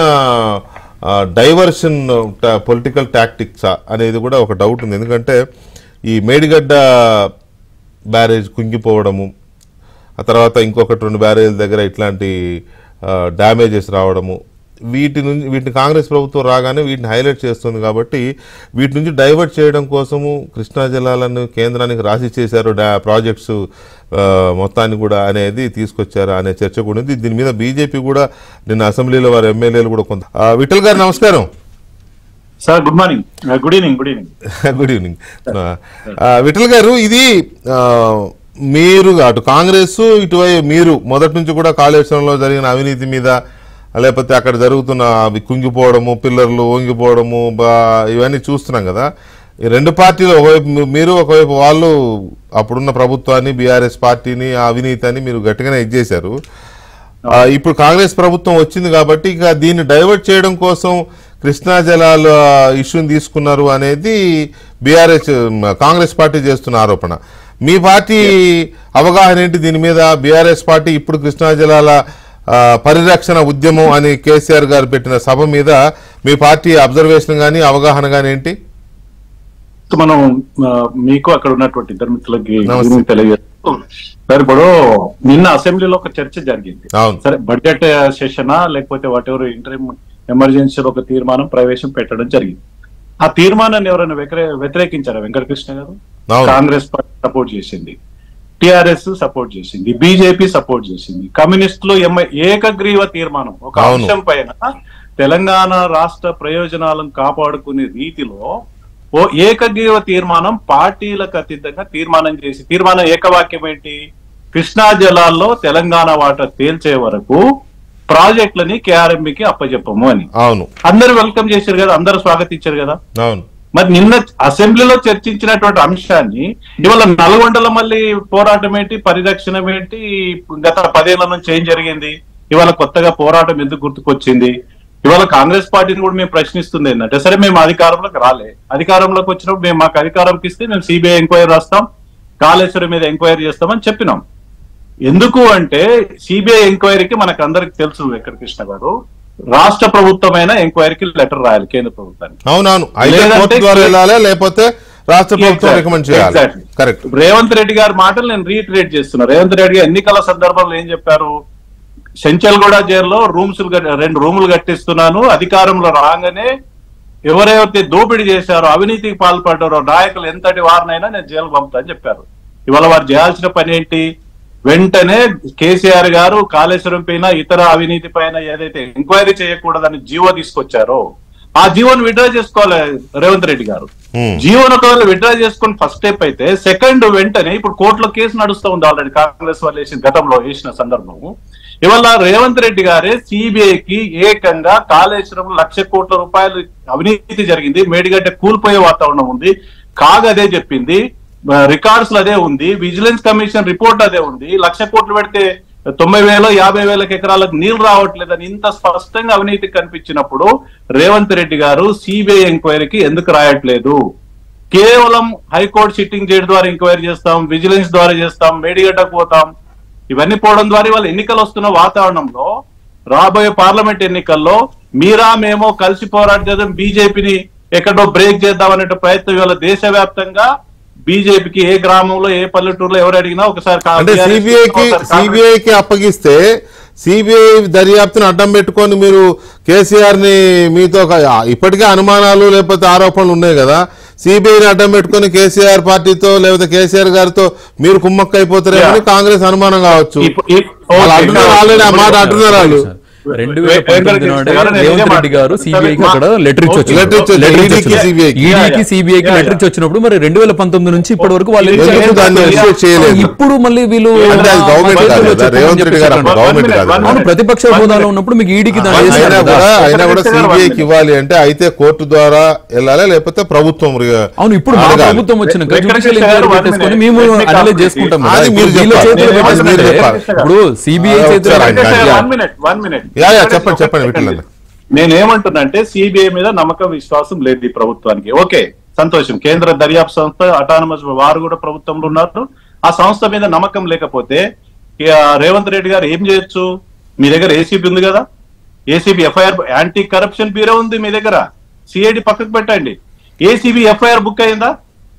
డైవర్షన్ పొలిటికల్ టాక్టిక్స్ అనేది కూడా ఒక డౌట్ ఉంది ఎందుకంటే ఈ మేడిగడ్డ బ్యారేజ్ కుంగిపోవడము ఆ తర్వాత ఇంకొకటి రెండు బ్యారేజ్ దగ్గర ఇట్లాంటి డ్యామేజెస్ రావడము వీటి నుంచి వీటిని కాంగ్రెస్ ప్రభుత్వం రాగానే వీటిని హైలైట్ చేస్తుంది కాబట్టి వీటి నుంచి డైవర్ట్ చేయడం కోసము కృష్ణా జలాలను కేంద్రానికి రాసి చేశారు డా ప్రాజెక్ట్స్ ఆ, మొత్తాన్ని కూడా అనేది తీసుకొచ్చారు అనే చర్చ కూడా ఉంది దీని మీద బీజేపీ కూడా నిన్న అసెంబ్లీలో వారి ఎమ్మెల్యేలు కూడా కొంత ఆ, విఠల్ గారు నమస్కారం sir good morning good evening good evening good evening Vithal గారు ఇది ఆ, మీరు అటు కాంగ్రెస్ ఇటువైపు మీరు మొదటి నుంచి కూడా కాళేశ్వరంలో జరిగిన అవినీతి మీద లేకపోతే అక్కడ జరుగుతున్న అవి కుంగిపోవడము పిల్లర్లు వంగిపోవడము బా ఇవన్నీ చూస్తున్నాం కదా ఈ రెండు పార్టీలు ఒకవైపు మీ- మీరు ఒకవైపు వాళ్ళు అప్పుడున్న ప్రభుత్వాన్ని బీఆర్ఎస్ పార్టీని ఆ అవినీతి అని మీరు గట్టిగానే ఇచ్చేశారు ఆ, ఇప్పుడు కాంగ్రెస్ ప్రభుత్వం వచ్చింది కాబట్టి ఇక దీన్ని డైవర్ట్ చేయడం కోసం కృష్ణా జలాల ఇష్యూని తీసుకున్నారు అనేది బీఆర్ఎస్ కాంగ్రెస్ పార్టీ చేస్తున్న ఆరోపణ మీ పార్టీ అవగాహన ఏంటి దీని మీద బీఆర్ఎస్ పార్టీ ఇప్పుడు కృష్ణా జలాల ఆ, పరిరక్షణ ఉద్యమం అని కేసీఆర్ గారు పెట్టిన సభ మీద మీ పార్టీ అబ్జర్వేషన్ కానీ అవగాహన కానీ ఏంటి మనం ఆ, మీకు అక్కడ ఉన్నటువంటి ఇద్దరు మిత్రులకి నమస్తే. గురించి తెలియజేస్తూ సార్ ఇప్పుడు నిన్న అసెంబ్లీలో ఒక చర్చ జరిగింది అవును. సరే బడ్జెట్ సెషనా లేకపోతే వాట్ ఎవర్ ఇంటర్మ్ ఎమర్జెన్సీలో ఒక తీర్మానం ప్రవేశం పెట్టడం జరిగింది ఆ తీర్మానాన్ని ఎవరైనా వ్యతిరే- వ్యతిరేకించారా వెంకటకృష్ణ గారు అవును. కాంగ్రెస్ పార్టీ సపోర్ట్ చేసింది టిఆర్ఎస్ సపోర్ట్ చేసింది బీజేపీ సపోర్ట్ చేసింది కమ్యూనిస్టులు ఎంఐ ఏకగ్రీవ తీర్మానం ఒక అవును. అంశం పైన తెలంగాణ రాష్ట్ర ప్రయోజనాలను కాపాడుకునే రీతిలో ఓ ఏకగ్రీవ తీర్మానం పార్టీలకు అతీతంగా తీర్మానం చేసి తీర్మానం ఏకవాక్యం ఏంటి కృష్ణా జలాల్లో తెలంగాణ వాటర్ తేల్చే వరకు ప్రాజెక్టులని కేఆర్ఎంబికి అప్పచెప్పము అని అవును అందరూ వెల్కమ్ చేశారు కదా అందరూ స్వాగతించారు కదా అవును మరి నిన్న అసెంబ్లీలో చర్చించినటువంటి అంశాన్ని ఇవాళ నల్గొండలో మళ్ళీ పోరాటం ఏంటి పరిరక్షణ ఏంటి గత పదేళ్ల నుంచి ఏం జరిగింది ఇవాళ కొత్తగా పోరాటం ఎందుకు గుర్తుకొచ్చింది ఇవాళ కాంగ్రెస్ పార్టీని కూడా మేము ప్రశ్నిస్తుంది ఏంటంటే సరే మేము అధికారంలోకి రాలే అధికారంలోకి వచ్చినప్పుడు మేము మాకు అధికారంకి ఇస్తే మేము సిబిఐ ఎంక్వైరీ రాస్తాం కాళేశ్వరం మీద ఎంక్వైరీ చేస్తామని చెప్పినాం ఎందుకు అంటే సిబిఐ ఎంక్వైరీకి మనకు అందరికి తెలుసు వెంకటకృష్ణ గారు రాష్ట్ర ప్రభుత్వమైన ఎంక్వైరీకి లెటర్ రాయాలి కేంద్ర ప్రభుత్వానికి అవునవును అయితే లేదంటే కోర్టు ద్వారా కే- వెళ్ళాలి లేకపోతే రాష్ట్ర ప్రభుత్వం Exactly. రికమెండ్ చేయాలి Exactly. కరెక్ట్ రేవంత్ రెడ్డి గారి మాటలు నేను రీట్రేట్ చేస్తున్నా రేవంత్ రెడ్డి గారు ఎన్నికల సందర్భంలో ఏం చెప్పారు సెంచల్గూడ జైల్లో రూమ్స్ రెండు రూములు కట్టిస్తున్నాను అధికారంలో రాగానే ఎవరెవరైతే దోపిడీ చేశారో అవినీతికి పాల్పడ్డారో నాయకులు ఎంతటి వారినైనా నేను జైలు పంపుతా అని చెప్పారు ఇవాళ వారు చేయాల్సిన పని ఏంటి వెంటనే కేసీఆర్ గారు కాళేశ్వరం పైన ఇతర అవినీతి పైన ఏదైతే ఎంక్వైరీ చేయకూడదని జీవో తీసుకొచ్చారో ఆ జీవోని విడ్రా చేసుకోవాలి రేవంత్ రెడ్డి గారు Hmm. జీవోని ఒకవేళ విడ్రా చేసుకుని ఫస్ట్ స్టెప్ అయితే సెకండ్ వెంటనే ఇప్పుడు కోర్టులో కేసు నడుస్తూ ఉంది ఆల్రెడీ కాంగ్రెస్ వాళ్ళు వేసిన గతంలో వేసిన సందర్భం ఇవాళ రేవంత్ రెడ్డి గారే సిబిఐకి ఏకంగా కాళేశ్వరం లక్ష కోట్ల రూపాయలు అవినీతి జరిగింది మేడిగడ్డ కూలిపోయే వాతావరణం ఉంది కాగ్ అదే చెప్పింది రికార్డ్స్ అదే ఉంది విజిలెన్స్ కమిషన్ రిపోర్ట్ అదే ఉంది లక్ష కోట్లు పెడితే తొంభై వేల యాభై వేలకు ఎకరాలకు నీళ్లు రావట్లేదని ఇంత స్పష్టంగా అవినీతి కనిపించినప్పుడు రేవంత్ రెడ్డి గారు సిబిఐ ఎంక్వైరీకి ఎందుకు రాయట్లేదు కేవలం హైకోర్టు సిట్టింగ్ చేయడం ద్వారా ఎంక్వైరీ చేస్తాం విజిలెన్స్ ద్వారా చేస్తాం మేడిగడ్డకు పోతాం ఇవన్నీ పోవడం ద్వారా ఇవాళ ఎన్నికలు వస్తున్న వాతావరణంలో రాబోయే పార్లమెంట్ ఎన్నికల్లో మీరా మేమో కలిసి పోరాటం చేద్దాం బీజేపీని ఎక్కడో బ్రేక్ చేద్దాం అనే ప్రయత్నం ఇవాళ దేశవ్యాప్తంగా బీజేపీకి ఏ గ్రామంలో ఏ పల్లెటూరులో ఎవరు అడిగినా ఒకసారి కా- అంటే TRS సిబిఐకి ఒకసారి కాంగ్రెస్ సిబిఐకి అప్పగిస్తే సిబిఐ దర్యాప్తును అడ్డం పెట్టుకొని మీరు కేసీఆర్ ని మీతో ఒక- ఇప్పటికే అనుమానాలు లేకపోతే ఆరోపణలు ఉన్నాయి కదా సిబిఐని అడ్డం పెట్టుకొని కేసీఆర్ పార్టీతో లేకపోతే కేసీఆర్ గారితో మీరు కుమ్మక్క అయిపోతారేమని Yeah. కాంగ్రెస్ అనుమానం కావచ్చు ఇప్పు- ఇప్పు- వాళ్ళు ఓకే. అంటున్నారు ఆల్రెడీ ఆ మాట అంటున్నారు వాళ్ళు రెండు వేల పంతొమ్మిది నాడే రేవంత్ రెడ్డి గారు సిబిఐకి అక్కడ లెటర్ ఇచ్చి వచ్చింది. లెటర్ ఇచ్చి లెటర్ ఇచ్చి ఈడీకి, వచ్చింది. CBI కి. ఈడీకి సిబిఐకి లెటర్ ఇచ్చి వచ్చినప్పుడు మరి రెండు వేల పంతొమ్మిది నుంచి ఇప్పటి వరకు వాళ్ళు ఏం ఎందుకు చేయలేదు? దాన్ని ఇన్స్టిట్యూట్ చేయలేదు ఇప్పుడు మళ్ళీ వీళ్ళు అంటే అది గవర్నమెంట్ కాదు బయటకు కదా చెప్పమని రేవంత్ రెడ్డి గారు అప్పుడు చెప్పేసి గవర్నమెంట్ కాదు One కదా. అవును ప్రతిపక్ష హోదాలో ఉన్నప్పుడు మీకు ఈడీకి దాన్ని అయినా వేశారు కదా. కూడా అయినా కూడా ఎక్కడ ఎక్కడ సిబిఐకి వాళ్ళు ఇవ్వాలి అంటే అయితే కోర్టు ద్వారా వెళ్ళాలి లేకపోతే ప్రభుత్వం రి- అవును ఇప్పుడు మా అడగాలి. ప్రభుత్వం వచ్చిన వెంకటేశ్వర జ్యుడిషియల్ గారు ఎంక్వైరీ one పెట్టేసుకొని minute. మేము Let me అనలైజ్ complete. చేసుకుంటాం కదా అది మీరు ఇప్పుడు వీళ్ళ చెప్పాలి. చేతిలో అది పెట్టేసుకుంటే మీరు చెప్పాలి. ఇప్పుడు సిబిఐ ఆ, చేతిలో ఒకసారి ఆయన పెట్టేసుకుంటే- one minute one minute yeah, yeah, చెప్పండి, చెప్పండి, విఠలన్న. నేనేమంటున్నా అంటే సిబిఐ మీద నమ్మకం విశ్వాసం లేదు ఈ ప్రభుత్వానికి ఓకే సంతోషం కేంద్ర దర్యాప్తు సంస్థ అటానమస్ వారు కూడా ప్రభుత్వంలో ఉన్నారు ఆ సంస్థ మీద నమ్మకం లేకపోతే ఇక రేవంత్ రెడ్డి గారు ఏం చేయొచ్చు మీ దగ్గర ఏసీబీ ఉంది కదా ACB FIR anti corruption bureau ఉంది మీ దగ్గర సిఐడి పక్కకు పెట్టండి ఏసీబీ ఎఫ్ఐఆర్ బుక్ అయిందా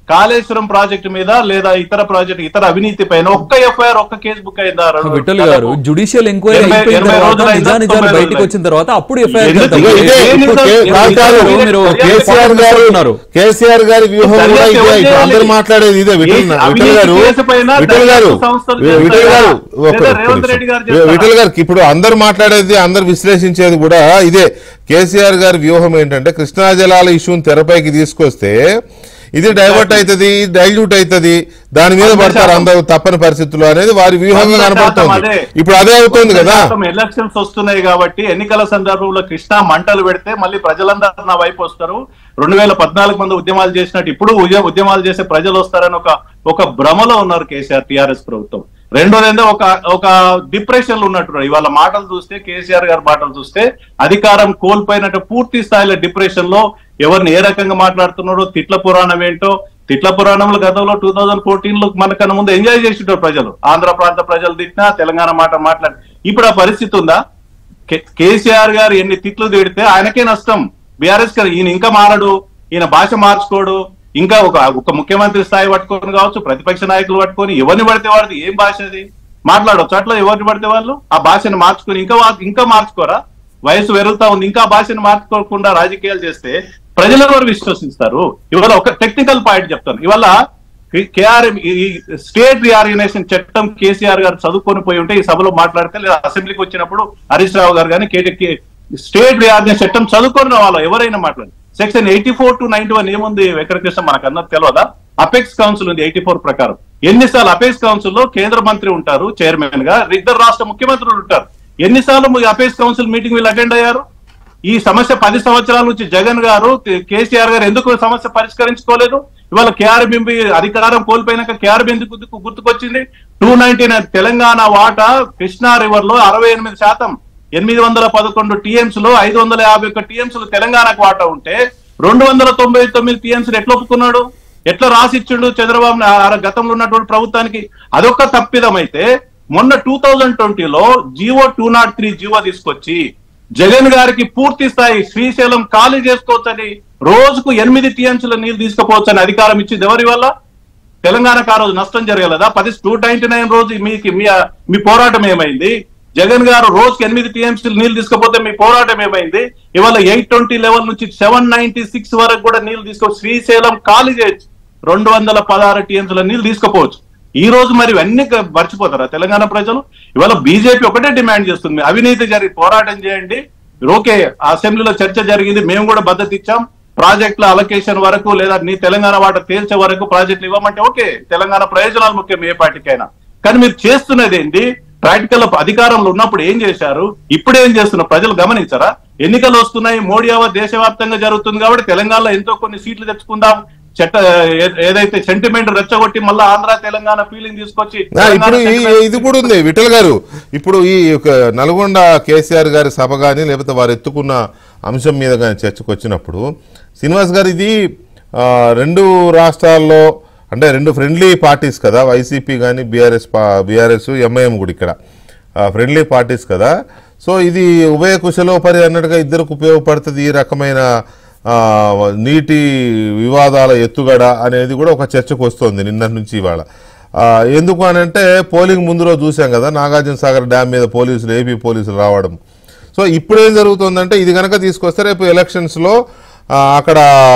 కాళేశ్వరం ప్రాజెక్టు మీద లేదా ఇతర ప్రాజెక్టు ఇతర అవినీతి పైన ఒక్క ఎఫ్ఐఆర్ ఒక్క కేసు బుక్ అయిందా రెండు- విఠల్ గారు జుడిషియల్ ఎంక్వైరీ ఎనభై- అయిపోయిన ఎనభై తర్వాత రోజులు అయిందా? నిజా నిజాలు తొంభై బయటకు రోజులు వచ్చిన తర్వాత అప్పుడు ఎఫ్ఐఆర్ ఎందుకు? ఇగో ఇదే ఏ ఇప్పుడు కే- నిజాలు- కాదు, కాదు. మీరు కేసీఆర్ గారు ఉన్నారు. కేసీఆర్ గారి వ్యూహం కూడా దర్యాప్తు ఇదే ఎవరు ఇప్పుడు అందరూ చేయాలి? మాట్లాడేది ఇదే విఠల్ ఈ విఠల్ అవినీతి గారు కేసు పైన విఠల్ గారు దర్యాప్తు సంస్థలు వి- విఠల్ చేస్తారా? గారు ఒక- లేదా ఒక్క రేవంత్ నిమిషం. రెడ్డి గారు వి- చేస్తారా? విఠల్ గారికి ఇప్పుడు అందరు మాట్లాడేది అందరు విశ్లేషించేది కూడా ఇదే కేసీఆర్ గారి వ్యూహం ఏంటంటే కృష్ణా జలాల ఇష్యూని తెరపైకి తీసుకొస్తే ఇది డైవర్ట్ అవుతుంది డైల్యూట్ అవుతుంది దాని మీద వంద పడతారు శాతం. అందరూ తప్పని పరిస్థితుల్లో అనేది వారి వ్యూహంగా వంద శాతం కనపడుతోంది అదే. ఇప్పుడు అదే అవుతుంది కదా ఎలక్షన్స్ వస్తున్నాయి కాబట్టి ఎన్నికల సందర్భంలో కృష్ణా మంటలు పెడితే మళ్ళీ ప్రజలందరూ నా వైపు వస్తారు రెండు వేల పద్నాలుగు మంది ఉద్యమాలు చేసినట్టు ఇప్పుడు ఉద్య- ఉద్యమాలు చేసే ప్రజలు వస్తారని ఒక ఒక భ్రమలో ఉన్నారు కేసీఆర్ టిఆర్ఎస్ ప్రభుత్వం రెండోది ఏంటో ఒక ఒక డిప్రెషన్ లో ఉన్నట్టున్నారు ఇవాళ మాటలు చూస్తే కేసీఆర్ గారి మాటలు చూస్తే అధికారం కోల్పోయినట్టు పూర్తి స్థాయిలో డిప్రెషన్ లో ఎవరిని ఏ రకంగా మాట్లాడుతున్నారో తిట్ల పురాణం ఏంటో తిట్ల పురాణంలో గతంలో టూ థౌజండ్ ఫోర్టీన్ లో మనకన్నా ముందు ఎంజాయ్ చేసింటారు ప్రజలు ఆంధ్ర ప్రాంత ప్రజలు తిట్టినా తెలంగాణ మాట మాట్లాడి ఇప్పుడు ఆ పరిస్థితి ఉందా కే- కేసీఆర్ గారు ఎన్ని తిట్లు తిడితే ఆయనకే నష్టం బీఆర్ఎస్ గారు ఈయన ఇంకా మారడు ఈయన భాష మార్చుకోడు ఇంకా ఒక ఒక ముఖ్యమంత్రి స్థాయి పట్టుకొని కావచ్చు ప్రతిపక్ష నాయకులు పట్టుకొని ఎవరిని పడితే వాడిది ఏం భాష అది మాట్లాడవచ్చు అట్లా ఎవరిని పడితే వాళ్ళు ఆ భాషను మార్చుకొని ఇంకా వా- ఇంకా మార్చుకోరా వయసు పెరుగుతా ఉంది ఇంకా ఆ భాషను మార్చుకోకుండా రాజకీయాలు చేస్తే ప్రజలు ఎవరు విశ్వసిస్తారు ఇవాళ ఒక టెక్నికల్ పాయింట్ చెప్తాను ఇవాళ కేఆర్ఎం ఈ స్టేట్ రీఆర్గనైజేషన్ చట్టం కేసీఆర్ గారు చదువుకొని పోయి ఉంటే ఈ సభలో మాట్లాడితే లేదా అసెంబ్లీకి వచ్చినప్పుడు హరీష్ రావు గారు కానీ కేటీ స్టేట్ రీఆర్గనైజేషన్ చట్టం చదువుకొని వాళ్ళు ఎవరైనా మాట్లాడు section eighty four two ninety one ఏముంది వెంకటకృష్ణ మనకు అన్నది తెలియదా అపెక్స్ కౌన్సిల్ ఉంది ఎయిటీ ఫోర్ ప్రకారం ఎన్నిసార్లు అపెక్స్ కౌన్సిల్ లో కేంద్ర మంత్రి ఉంటారు చైర్మన్ గా ఇద్దరు రాష్ట్ర ముఖ్యమంత్రులు ఉంటారు ఎన్నిసార్లు మీ అపెక్స్ కౌన్సిల్ మీటింగ్ వీళ్ళు అటెండ్ అయ్యారు ఈ సమస్య పది సంవత్సరాల నుంచి జగన్ గారు తే- కేసీఆర్ గారు ఎందుకు ఈ సమస్య పరిష్కరించుకోలేదు ఇవాళ కేఆర్బింబి అధికారం కోల్పోయినాక కేఆర్బి ఎందుకు గుర్తుకు- గుర్తుకొచ్చింది టూ నైన్టీ తెలంగాణ వాటా కృష్ణా రివర్ లో అరవై ఎనిమిది శాతం ఎనిమిది వందల పదకొండు టీఎంస్ లో ఐదు వందల యాభై ఒక్క టీఎంస్ తెలంగాణకు వాటా ఉంటే రెండు వందల తొంభై తొమ్మిది టీఎంస్ ఎట్లా ఒప్పుకున్నాడు ఎట్లా రాసిచ్చిండు చంద్రబాబు నా- ఆ గతంలో ఉన్నటువంటి ప్రభుత్వానికి అదొక తప్పిదం అయితే మొన్న టూ థౌజండ్ ట్వంటీలో GO two not three GO తీసుకొచ్చి జగన్ గారికి పూర్తి స్థాయి శ్రీశైలం ఖాళీ చేసుకోవచ్చని రోజుకు ఎనిమిది టీఎంసీల నీళ్లు తీసుకుపోవచ్చని అధికారం ఇచ్చింది ఎవరి వల్ల తెలంగాణకు ఆ రోజు నష్టం జరగలేదా పది టూ నైన్టీ నైన్ రోజు మీకు మీ మీ పోరాటం ఏమైంది జగన్ గారు రోజుకి ఎనిమిది టీఎంసీలు నీళ్లు తీసుకపోతే మీ పోరాటం ఏమైంది ఇవాళ ఎయిట్ ట్వంటీ లెవెల్ నుంచి సెవెన్ నైన్టీ సిక్స్ వరకు కూడా నీళ్లు తీసుకో శ్రీశైలం ఖాళీ చేయొచ్చు రెండు వందల పదహారు టీఎంసీల నీళ్లు తీసుకుపోవచ్చు ఈ రోజు మరి ఇవన్నీ గ- మర్చిపోతారా తెలంగాణ ప్రజలు ఇవాళ బీజేపీ ఒకటే డిమాండ్ చేస్తుంది అవినీతి జరిగి పోరాటం చేయండి ఓకే అసెంబ్లీలో చర్చ జరిగింది మేము కూడా మద్దతు ఇచ్చాం ప్రాజెక్టుల అలొకేషన్ వరకు లేదా నీ తెలంగాణ వాట తేల్చే వరకు ప్రాజెక్టులు ఇవ్వమంటే ఓకే తెలంగాణ ప్రయోజనాలు ముఖ్యం ఏ పార్టీకైనా కానీ మీరు చేస్తున్నది ఏంటి ప్రాక్టికల్ అధికారంలో ఉన్నప్పుడు ఏం చేశారు ఇప్పుడు ఏం చేస్తున్నారు ప్రజలు గమనించరా ఎన్నికలు వస్తున్నాయి మోడీ అవ దేశవ్యాప్తంగా జరుగుతుంది కాబట్టి తెలంగాణలో ఎంతో కొన్ని సీట్లు తెచ్చుకుందాం చట్ట ఏ- ఏదైతే సెంటిమెంట్ రెచ్చగొట్టి మళ్ళీ ఆంధ్ర తెలంగాణ ఫీలింగ్ తీసుకొచ్చి ఆ, తెలంగాణ ఇప్పుడు ఈ sentiment- ఇది కూడా ఉంది విఠల్ గారు ఇప్పుడు ఈ యొక్క నల్గొండ కేసీఆర్ గారి సభ కానీ లేకపోతే వారు ఎత్తుకున్న అంశం మీద కానీ చర్చకు వచ్చినప్పుడు శ్రీనివాస్ గారు ఇది ఆ, రెండు రాష్ట్రాల్లో అంటే రెండు ఫ్రెండ్లీ పార్టీస్ కదా వైసీపీ కానీ బీఆర్ఎస్ బీఆర్ఎస్ ఎంఐఎం కూడా ఇక్కడ ఫ్రెండ్లీ పార్టీస్ కదా సో ఇది ఉభయ కుశలోపరి అన్నట్టుగా ఇద్దరికి ఉపయోగపడుతుంది ఈ రకమైన ఆ, నీటి వివాదాల ఎత్తుగడ అనేది కూడా ఒక చర్చకు వస్తుంది నిన్నటి నుంచి ఇవాళ ఆ, ఎందుకు అని అంటే పోలింగ్ ముందు రోజు చూసాం కదా నాగార్జున సాగర్ డ్యామ్ మీద పోలీసులు ఏపీ పోలీసులు రావడం సో ఇప్పుడు ఏం జరుగుతుందంటే ఇది కనుక తీసుకొస్తే రేపు ఎలక్షన్స్లో ఆ, అక్కడ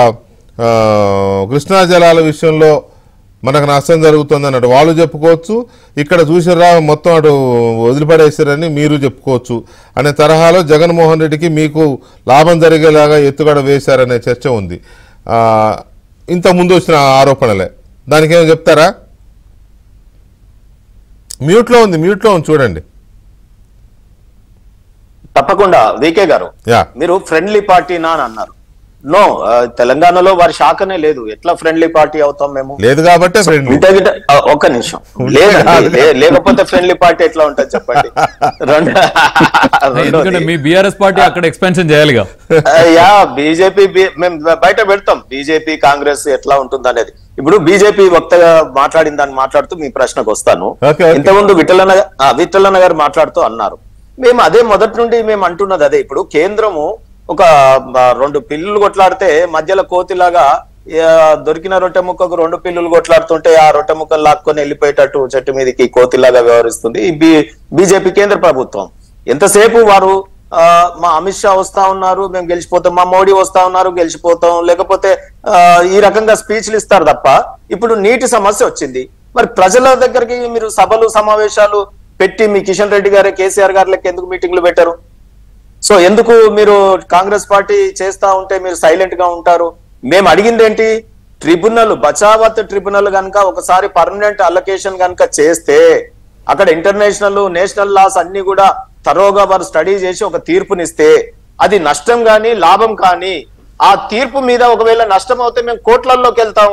ఆ, కృష్ణా జలాల విషయంలో మనకు నష్టం జరుగుతుంది అన్నట్టు వాళ్ళు చెప్పుకోవచ్చు ఇక్కడ చూసిర్రా మొత్తం అటు వదిలిపడేసారని మీరు చెప్పుకోవచ్చు అనే తరహాలో జగన్మోహన్ రెడ్డికి మీకు లాభం జరిగేలాగా ఎత్తుగడ వేశారనే చర్చ ఉంది ఆ, ఇంత ముందు వచ్చిన ఆరోపణలే దానికి ఏమో చెప్తారా మ్యూట్లో ఉంది మ్యూట్లో ఉంది చూడండి తప్పకుండా వికే గారు యా మీరు ఫ్రెండ్లీ పార్టీనా అని అన్నారు నో ఆ, తెలంగాణలో వారి శాఖనే లేదు ఎట్లా ఫ్రెండ్లీ పార్టీ అవుతాం మేము లేదు కాబట్టే ఫ్రెండ్లీ ఇంత గిట్ట ఆ, ఒక్క నిమిషం లేదండి లే- లేకపోతే ఫ్రెండ్లీ పార్టీ ఎట్లా ఉంటుంది చెప్పండి రెండు ఎందుకంటే రెండోది, మీ బీఆర్ఎస్ పార్టీ అక్కడ ఎక్స్పెన్షన్ చేయాలిగా ఆ, యా బీజేపీ మేము బయట పెడతాం బీజేపీ కాంగ్రెస్ ఎట్లా ఉంటుంది అనేది ఇప్పుడు బీజేపీ వక్తగా మాట్లాడిన దాన్ని మాట్లాడుతూ మీ ప్రశ్నకు వస్తాను ఓకే, ఓకే. ఇంతకుముందు విఠలన్న ఆ, విఠలన్న గారు మాట్లాడుతూ అన్నారు మేము అదే మొదటి నుండి మేము అంటున్నది అదే ఇప్పుడు కేంద్రము ఒక ఆ, రెండు పిల్లులు కొట్లాడితే మధ్యలో కోతిలాగా ఆ, దొరికిన రొట్టె ముక్కకు రెండు పిల్లులు కొట్లాడుతుంటే ఆ రొట్టె ముక్కలు లాక్కొని వెళ్ళిపోయేటట్టు చెట్టు మీదకి కోతిలాగా వ్యవహరిస్తుంది ఈ బి- బీజేపీ కేంద్ర ప్రభుత్వం ఎంతసేపు వారు ఆ, మా అమిత్ షా వస్తా ఉన్నారు మేము గెలిచిపోతాం మా మోడీ వస్తా ఉన్నారు గెలిచిపోతాం లేకపోతే ఆ, ఈ రకంగా స్పీచ్లు ఇస్తారు తప్ప ఇప్పుడు నీటి సమస్య వచ్చింది మరి ప్రజల దగ్గరికి మీరు సభలు సమావేశాలు పెట్టి మీ కిషన్ రెడ్డి గారే కేసీఆర్ గారి లెక్క ఎందుకు మీటింగ్లు పెట్టారు సో ఎందుకు మీరు కాంగ్రెస్ పార్టీ చేస్తా ఉంటే మీరు సైలెంట్ గా ఉంటారు మేము అడిగింది ఏంటి ట్రిబ్యునల్ బచావత్ ట్రిబ్యునల్ కనుక ఒకసారి పర్మనెంట్ అలొకేషన్ కనుక చేస్తే అక్కడ ఇంటర్నేషనల్ నేషనల్ లాస్ అన్ని కూడా తరోగా వారు స్టడీ చేసి ఒక తీర్పునిస్తే అది నష్టం కానీ లాభం కానీ ఆ తీర్పు మీద ఒకవేళ నష్టం అవుతే మేము కోట్లల్లోకి వెళ్తాం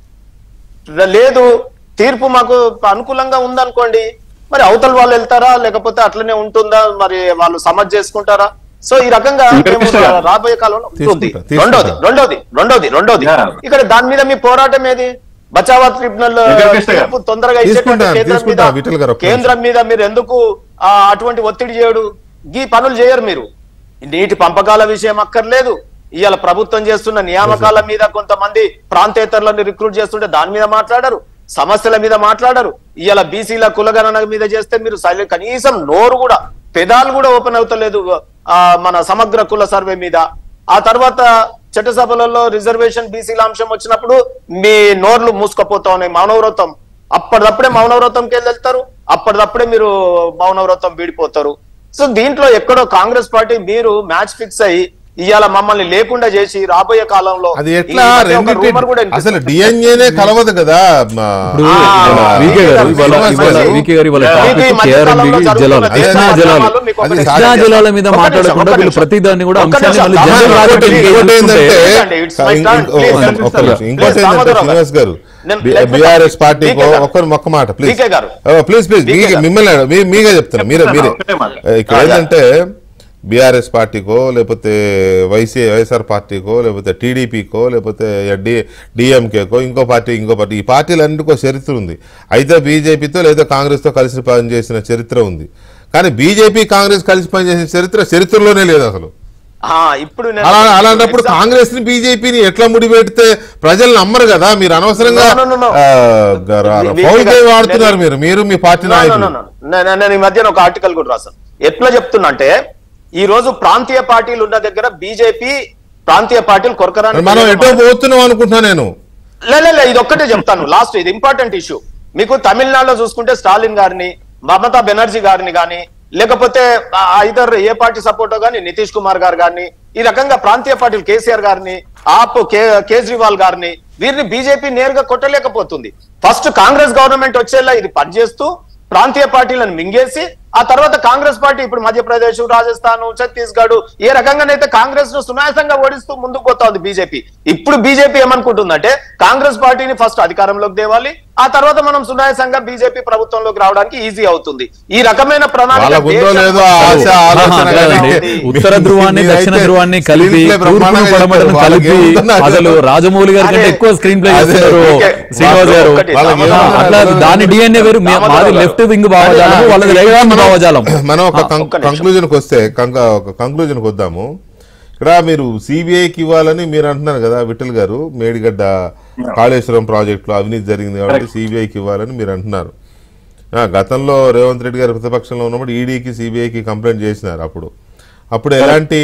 లేదు తీర్పు మాకు అనుకూలంగా ఉందనుకోండి మరి అవతల వాళ్ళు వెళ్తారా లేకపోతే అట్లనే ఉంటుందా మరి వాళ్ళు సమజ్ చేసుకుంటారా సో ఈ రకంగా మేము వెంకటేశ్వర గారు. రాబోయే కాలంలో ఉంటుంది తీసుకుంటా, తీసుకుంటా. రెండోది రెండోది రెండోది రెండోది Yeah. ఇక్కడ దాని మీద మీ పోరాటం ఏది బచావా ట్రిబ్యునల్ వెంకటేశ్వర గారు. తీర్పు తొందరగా ఇచ్చేటట్టు తీసుకుంటా, కేంద్రం తీసుకుంటా, మీద విఠల్ గారు, ఒక్క కేంద్రం మీద మీరు ఎందుకు ఆ, అటువంటి ఒత్తిడి చేయడు ఈ పనులు చేయరు మీరు నీటి పంపకాల విషయం అక్కర్లేదు ఇవాళ ప్రభుత్వం చేస్తున్న నియామకాల మీద కొంతమంది ప్రాంతేతరులను రిక్రూట్ చేస్తుంటే దాని మీద మాట్లాడరు సమస్యల మీద మాట్లాడరు ఇవాళ బీసీల కులగణన మీద చేస్తే మీరు సైలెంట్ కనీసం నోరు కూడా పెదాలు కూడా ఓపెన్ అవుతలేదు ఆ, మన సమగ్ర కుల సర్వే మీద ఆ తర్వాత చట్టసభలలో రిజర్వేషన్ బీసీల అంశం వచ్చినప్పుడు మీ నోర్లు మూసుకపోతా ఉన్నాయి మౌనవ్రతం అప్పటిదప్పుడే మౌనవ్రతంకి వెళ్ళి వెళ్తారు అప్పటిదప్పుడే మీరు మౌనవ్రతం వీడిపోతారు సో దీంట్లో ఎక్కడో కాంగ్రెస్ పార్టీ మీరు మ్యాచ్ ఫిక్స్ అయ్యి ఇవాళ మమ్మల్ని లేకుండా చేసి రాబోయే కాలంలో అది ఈ ఎట్లా మధ్య ఒక రెండింటి rumor కూడా అసలు వినిపిస్తుంది. డిఎన్ఏనే కలవదు కదా మా- ఇప్పుడు ఆ, ఇవాళ వీకే గారు ఇవాళ శ్రీనివాస్ ఇవాళ గారు, వీకే గారు ఇవాళ మీకు ఈ టాపిక్ మధ్య కేఆర్ఎంబి కాలంలో జలాలు జరుగుతున్న కృష్ణా దేశ జలాలు పరిణామాలు మీకు అది ఒకటి కృష్ణా కృష్ణా చెప్పాలి. జలాల మీద ఒక్క మాట్లాడకుండా నిమిషం, వీళ్ళు ఒక్క ప్రతి దాన్ని కూడా ఒక్క అంశాన్ని నిమిషం. మళ్ళీ దామోదర్ జనరల్ గారు, రాజకీయానికి ఇంకోటి ఏంటంటే Please, it's my ఇంకో- turn. Please, ఒక్క- please, ఒక్క నిమిషం. please, ఇంకోటి ఏంటంటే దామోదర్ గారు. శ్రీనివాస్ గారు నేను- బి- let me బీఆర్ఎస్ talk. పార్టీకో వీకే గారు. ఒక్క ఒక్క మాట ప్లీజ్ వీకే గారు. ప్లీజ్ ప్లీజ్ వీకే మీకే గారు. మిమ్మల్ని అడగ- మీ- మీకే చెప్తున్నా మీరే చెప్తున్నా, మీరే ఒకటే మాట. ఇక్కడ ఆ, ఏంటంటే బీఆర్ఎస్ పార్టీకో లేకపోతే వైసీ వైఎస్ఆర్ పార్టీకో లేకపోతే టీడీపీకో లేకపోతే డి డిఎంకేకో ఇంకో పార్టీ ఇంకో పార్టీ ఈ పార్టీలన్నిటికో చరిత్ర ఉంది అయితే బీజేపీతో లేదా కాంగ్రెస్తో కలిసి పనిచేసిన చరిత్ర ఉంది కానీ బీజేపీ కాంగ్రెస్ కలిసి పనిచేసిన చరిత్ర చరిత్రలోనే లేదు అసలు ఆ, ఇప్పుడు నేను- అలా అలాంటప్పుడు Example- కాంగ్రెస్ ని బీజేపీని ఎట్లా ముడిపెడితే ప్రజలు నమ్మరు కదా మీరు అనవసరంగా No, no, no, no. ఆ, గ- వీ- ఫౌల్ వీకే గేమ్ గారు, ఆడుతున్నారు నేను- మీరు మీరు మీ పార్టీ No, no, నాయకులు no, no. నే- నే- నేను ఈ మధ్యన ఒక ఆర్టికల్ కూడా రాశాను ఎట్లా చెప్తున్నా అంటే ఈ రోజు ప్రాంతీయ పార్టీలు ఉన్న దగ్గర బీజేపీ ప్రాంతీయ పార్టీలు కొరకరాని మనం ఎటో పోతున్నాం అనుకుంటున్నా నేను లే లే, లే, ఇది ఒక్కటే చెప్తాను లాస్ట్ ఇది ఇంపార్టెంట్ ఇష్యూ మీకు తమిళనాడులో చూసుకుంటే స్టాలిన్ గారిని మమతా బెనర్జీ గారిని గాని లేకపోతే ఇద్దరు ఏ పార్టీ సపోర్టో గాని నితీష్ కుమార్ గారు గారిని ఈ రకంగా ప్రాంతీయ పార్టీలు కేసీఆర్ గారిని ఆప్ కే- కేజ్రీవాల్ గారిని వీరిని బీజేపీ నేరుగా కొట్టలేకపోతుంది ఫస్ట్ కాంగ్రెస్ గవర్నమెంట్ వచ్చేలా ఇది పనిచేస్తూ ప్రాంతీయ పార్టీలను మింగేసి ఆ తర్వాత కాంగ్రెస్ పార్టీ ఇప్పుడు మధ్యప్రదేశ్ రాజస్థాన్ ఛత్తీస్గఢ్ ఏ రకంగానైతే కాంగ్రెస్ ను సునాయాసంగా ఓడిస్తూ ముందుకు పోతా ఉంది బీజేపీ ఇప్పుడు బీజేపీ ఏమనుకుంటుందంటే కాంగ్రెస్ పార్టీని ఫస్ట్ అధికారంలోకి తేవాలి ఆ తర్వాత మనం సునాయాసంగా బీజేపీ ప్రభుత్వంలోకి రావడానికి ఈజీ అవుతుంది ఈ రకమైన ప్రణాళిక వాళ్ళకు ఉందో దేశం- లేదో ఆశ ఆలోచన ఆహా, కానీ కాదండి. మీ- ఉత్తర ధ్రువాన్ని మీరైతే దక్షిణ ధ్రువాన్ని కలిపి screen play తూర్పును బ్రహ్మాండంగా పడమటను చెప్పారు. వాళ్ళకి కలిపి ఏముందో నాకు అసలు రాజమౌళి గారి కంటే అదే. ఎక్కువ స్క్రీన్ ప్లే అదే. చేస్తున్నారు ఓకే. శ్రీనివాస్ గారు ఒకటి, వాళ్ళకి దామోదర్ ఏముందో గారు. అట్లా దాని డిఎన్ఏ వేరు మీ- దామోదర్ మాది గారు. లెఫ్ట్ వింగ్ భావజాలం వాళ్ళది రైట్ వింగ్ భావజాలం మనం ఒక ఒక్క నిమిషం. కంక్లూజన్ కి వస్తే కంక- ఒక కంక్లూజన్ కి వద్దాము ఇక్కడ మీరు సిబిఐకి ఇవ్వాలని మీరు అంటున్నారు కదా విఠల్ గారు మేడిగడ్డ కాళేశ్వరం ప్రాజెక్టులో అవినీతి జరిగింది కాబట్టి సిబిఐకి ఇవ్వాలని మీరు అంటున్నారు ఆ, గతంలో రేవంత్ రెడ్డి గారు ప్రతిపక్షంలో ఉన్నప్పుడు ఈడీకి సిబిఐకి కంప్లైంట్ చేసినారు అప్పుడు అప్పుడు ఎలాంటి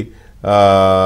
ఆ,